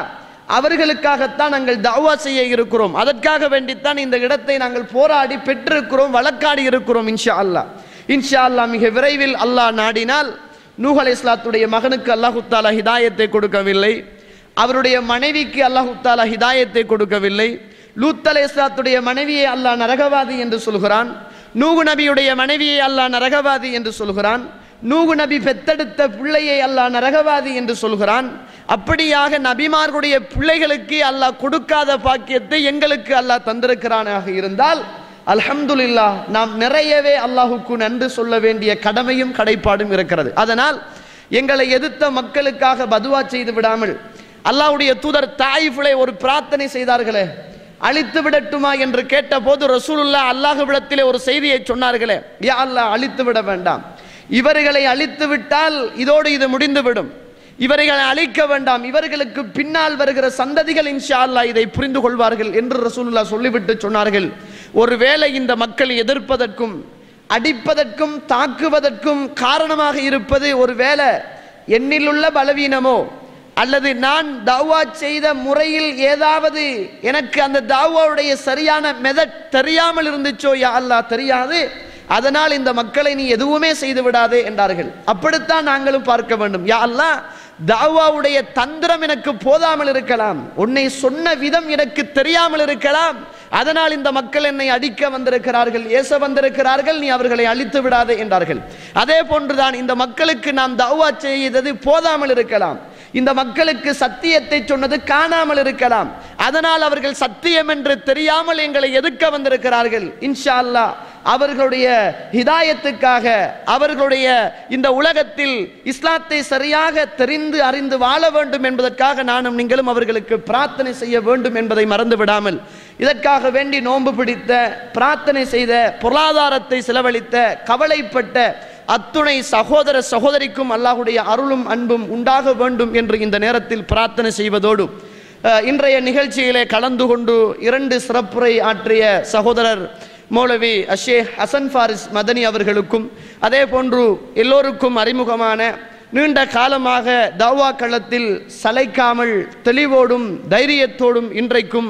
அவர்களுக்காகத்தான் நாங்கள் தாவா செய்ய இருக்கிறோம் அதற்காக வேண்டித்தான் இந்த இடத்தை நாங்கள் போராடி பெற்றிருக்கிறோம் வழக்காடி இருக்கிறோம் இன்ஷா அல்லாஹ் இன்ஷா அல்லாஹ் மிக விரைவில் அல்லாஹ் நாடினால் நூஹ் அலைஹிஸ்ஸலாத்துடைய மகனுக்கு அல்லாஹு தாலா ஹிதாயத்தை கொடுக்கவில்லை அவருடைய மனைவிக்கு அல்லாஹு தாலா ஹிதாயத்தை கொடுக்கவில்லை லூத் அலைஹிஸ்ஸலாத்துடைய மனைவியை அல்லாஹ் நரகவாதி என்று சொல்கிறான் நூகு நபியுடைய மனைவியை அல்லாஹ் நரகவாதி என்று சொல்கிறான் நூகு நபி பெத்தெடுத்த பிள்ளையை அல்லாஹ் நரகவாதி என்று சொல்கிறான் அப்படியாக நபிமார்களுடைய பிள்ளைகளுக்கு அல்லாஹ் கொடுக்காத பாக்கியத்தை எங்களுக்கு அல்லாஹ் தந்திருக்கிறானாக இருந்தால் அல்ஹம்துலில்லாஹ் நாம் நிறையவே அல்லாஹுக்கு நன்றி சொல்ல வேண்டிய கடமையும் கடைப்பாடும் இருக்கிறது அதனால் எங்களை எதிர்த்த மக்களுக்காக பதுவா செய்து விடாமல் அல்லாஹ்வுடைய தூதர் தாயிஃபிலே ஒரு பிரார்த்தனை செய்தார்களே அழித்து விடட்டுமா என்று கேட்டபோது ரசூலுல்லா அல்லாஹ்விடத்திலே ஒரு செய்தியை சொன்னார்களே யா அல்லாஹ் அழித்து விட வேண்டாம் இவர்களை அழித்து விட்டால் இதோடு இது முடிந்துவிடும் இவர்களை அழிக்க வேண்டாம் இவர்களுக்கு பின்னால் வருகிற சந்ததிகள் இன்ஷா அல்லாஹ் இதை புரிந்து கொள்வார்கள் என்று ரசூலுல்லா சொல்லிவிட்டு சொன்னார்கள் ஒருவேளை இந்த மக்கள் எதிர்ப்பதற்கும் அடிப்பதற்கும் தாக்குவதற்கும் காரணமாக இருப்பது ஒருவேளை என்னிலுள்ள பலவீனமோ அல்லது நான் தாவா செய்த முறையில் ஏதாவது எனக்கு அந்த தாவாவுடைய சரியான மெதட் தெரியாமல் இருந்துச்சோ யா அல்லாஹ் தெரியாது அதனால் இந்த மக்களை நீ எதுவுமே செய்து விடாதே என்றார்கள் அப்படித்தான் நாங்களும் பார்க்க வேண்டும் யா அல்லாஹ் தாவாவுடைய தந்திரம் எனக்கு போதாமல் இருக்கலாம் உன்னை சொன்ன விதம் எனக்கு தெரியாமல் இருக்கலாம் அதனால் இந்த மக்கள் என்னை அடிக்க வந்திருக்கிறார்கள் ஏச வந்திருக்கிறார்கள் நீ அவர்களை அழித்து விடாதே என்றார்கள் அதே போன்றுதான் இந்த மக்களுக்கு நாம் தாவா செய்தது போதாமல் இருக்கலாம் இந்த மக்களுக்கு சத்தியத்தை சொன்னது காணாமல் இருக்கலாம் அதனால் அவர்கள் சத்தியம் என்று தெரியாமல் எங்களை எதிர்க்க வந்திருக்கிறார்கள் இன்ஷா அல்லாஹ் அவர்களுடைய ஹிதாயத்துக்காக அவர்களுடைய இந்த உலகத்தில் இஸ்லாத்தை சரியாக தெரிந்து அறிந்து வாழ வேண்டும் என்பதற்காக நானும் நீங்களும் அவர்களுக்கு பிரார்த்தனை செய்ய வேண்டும் என்பதை மறந்து விடாமல் இதற்காக வேண்டி நோன்பு பிடித்த பிரார்த்தனை செய்த பொருளாதாரத்தை செலவழித்த கவலைப்பட்ட அத்துணை சகோதர சகோதரிக்கும் அல்லாஹுடைய அருளும் அன்பும் உண்டாக வேண்டும் என்று இந்த நேரத்தில் பிரார்த்தனை செய்வதோடு அஹ், இன்றைய நிகழ்ச்சியிலே கலந்து கொண்டு இரண்டு சிறப்புரை ஆற்றிய சகோதரர் மௌலவி அஷேக் ஹசன் ஃபாரிஸ் மதனி அவர்களுக்கும் அதே போன்று எல்லோருக்கும் அறிமுகமான நீண்ட காலமாக தாவா களத்தில் சளைக்காமல் தெளிவோடும் தைரியத்தோடும் இன்றைக்கும்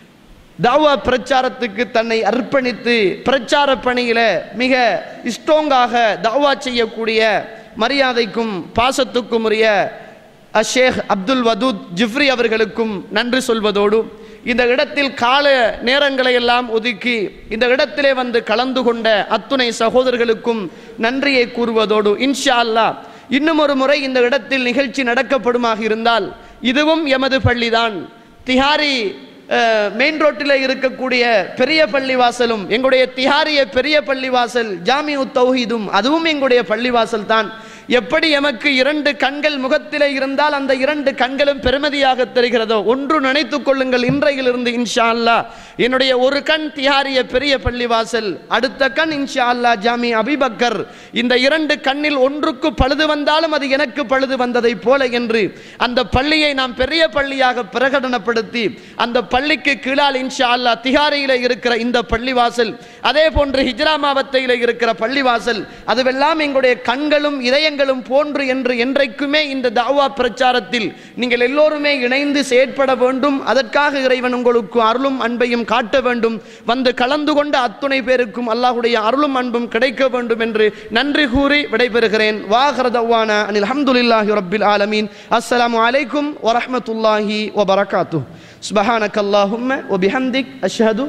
தாவா பிரச்சாரத்துக்கு தன்னை அர்ப்பணித்து பிரச்சார பணியில மிக ஸ்ட்ராங்காக தாவா செய்யக்கூடிய மரியாதைக்கும் பாசத்துக்கும் உரிய அஷேக் அப்துல் வதூத் ஜிஃப்ரி அவர்களுக்கும் நன்றி சொல்வதோடு இந்த இடத்தில் கால நேரங்களை எல்லாம் ஒதுக்கி இந்த இடத்திலே வந்து கலந்து கொண்ட அத்துணை சகோதரர்களுக்கும் நன்றியை கூறுவதோடு இன்ஷா அல்லாஹ் இன்னும் ஒரு முறை இந்த இடத்தில் நிகழ்ச்சி நடக்கப்படுமாக இருந்தால் இதுவும் எமது பள்ளிதான் திஹாரி மெயின் ரோட்டில் இருக்கக்கூடிய பெரிய பள்ளிவாசலும் எங்களுடைய திஹாரிய பெரிய பள்ளிவாசல் ஜாமிஉ தௌஹீதும் அதுவும் எங்களுடைய பள்ளிவாசல் தான் எப்படி எமக்கு இரண்டு கண்கள் முகத்திலே இருந்தால் அந்த இரண்டு கண்களும் பெருமதியாக தெரிகிறதோ ஒன்று நினைத்துக் கொள்ளுங்கள் இன்றையிலிருந்து இன்ஷா அல்லாஹ் என்னுடைய ஒரு கண் திஹாரிய பெரிய பள்ளிவாசல் அடுத்த கண் இன்ஷா அல்லாஹ் ஜாமி அபிபக்கர் இந்த இரண்டு கண்ணில் ஒன்றுக்கு பழுது வந்தாலும் அது எனக்கு பழுது வந்ததை போல என்று அந்த பள்ளியை நாம் பெரிய பள்ளியாக பிரகடனப்படுத்தி அந்த பள்ளிக்கு கீழால் இன்ஷா அல்லாஹ் திஹாரியில இருக்கிற இந்த பள்ளிவாசல் அதே போன்று ஹிஜ்ரா மாவட்டத்தில் இருக்கிற பள்ளிவாசல் அதுவெல்லாம் எங்களுடைய கண்களும் இதயங்களும் போன்று என்று என்றைக்குமே இந்த தாவா பிரச்சாரத்தில் நீங்கள் எல்லோருமே இணைந்து செயற்பட வேண்டும் அதற்காக இறைவன் உங்களுக்கு அருளும் அன்பையும் காட்ட வேண்டும் வந்து கலந்து கொண்ட அத்துணை பேருக்கும் அல்லாஹுடைய அருளும் அன்பும் கிடைக்க வேண்டும் என்று நன்றி கூறி விடைபெறுகிறேன் வாஹரதவான அனில் அஹமதுல்லாஹி ரப்பில் ஆலமீன் அஸ்ஸலாமு அலைக்கும் வரஹ்மத்துல்லாஹி வபரகாத்து சுபஹானக் அல்லாஹும்ம வபிஹம்திக் அஷ்ஹது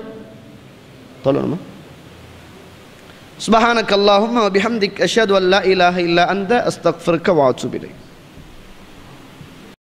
தொழணுமா سبحانك اللهم وبحمدك أشهد أن لا إله إلا أنت أستغفرك وأتوب إليك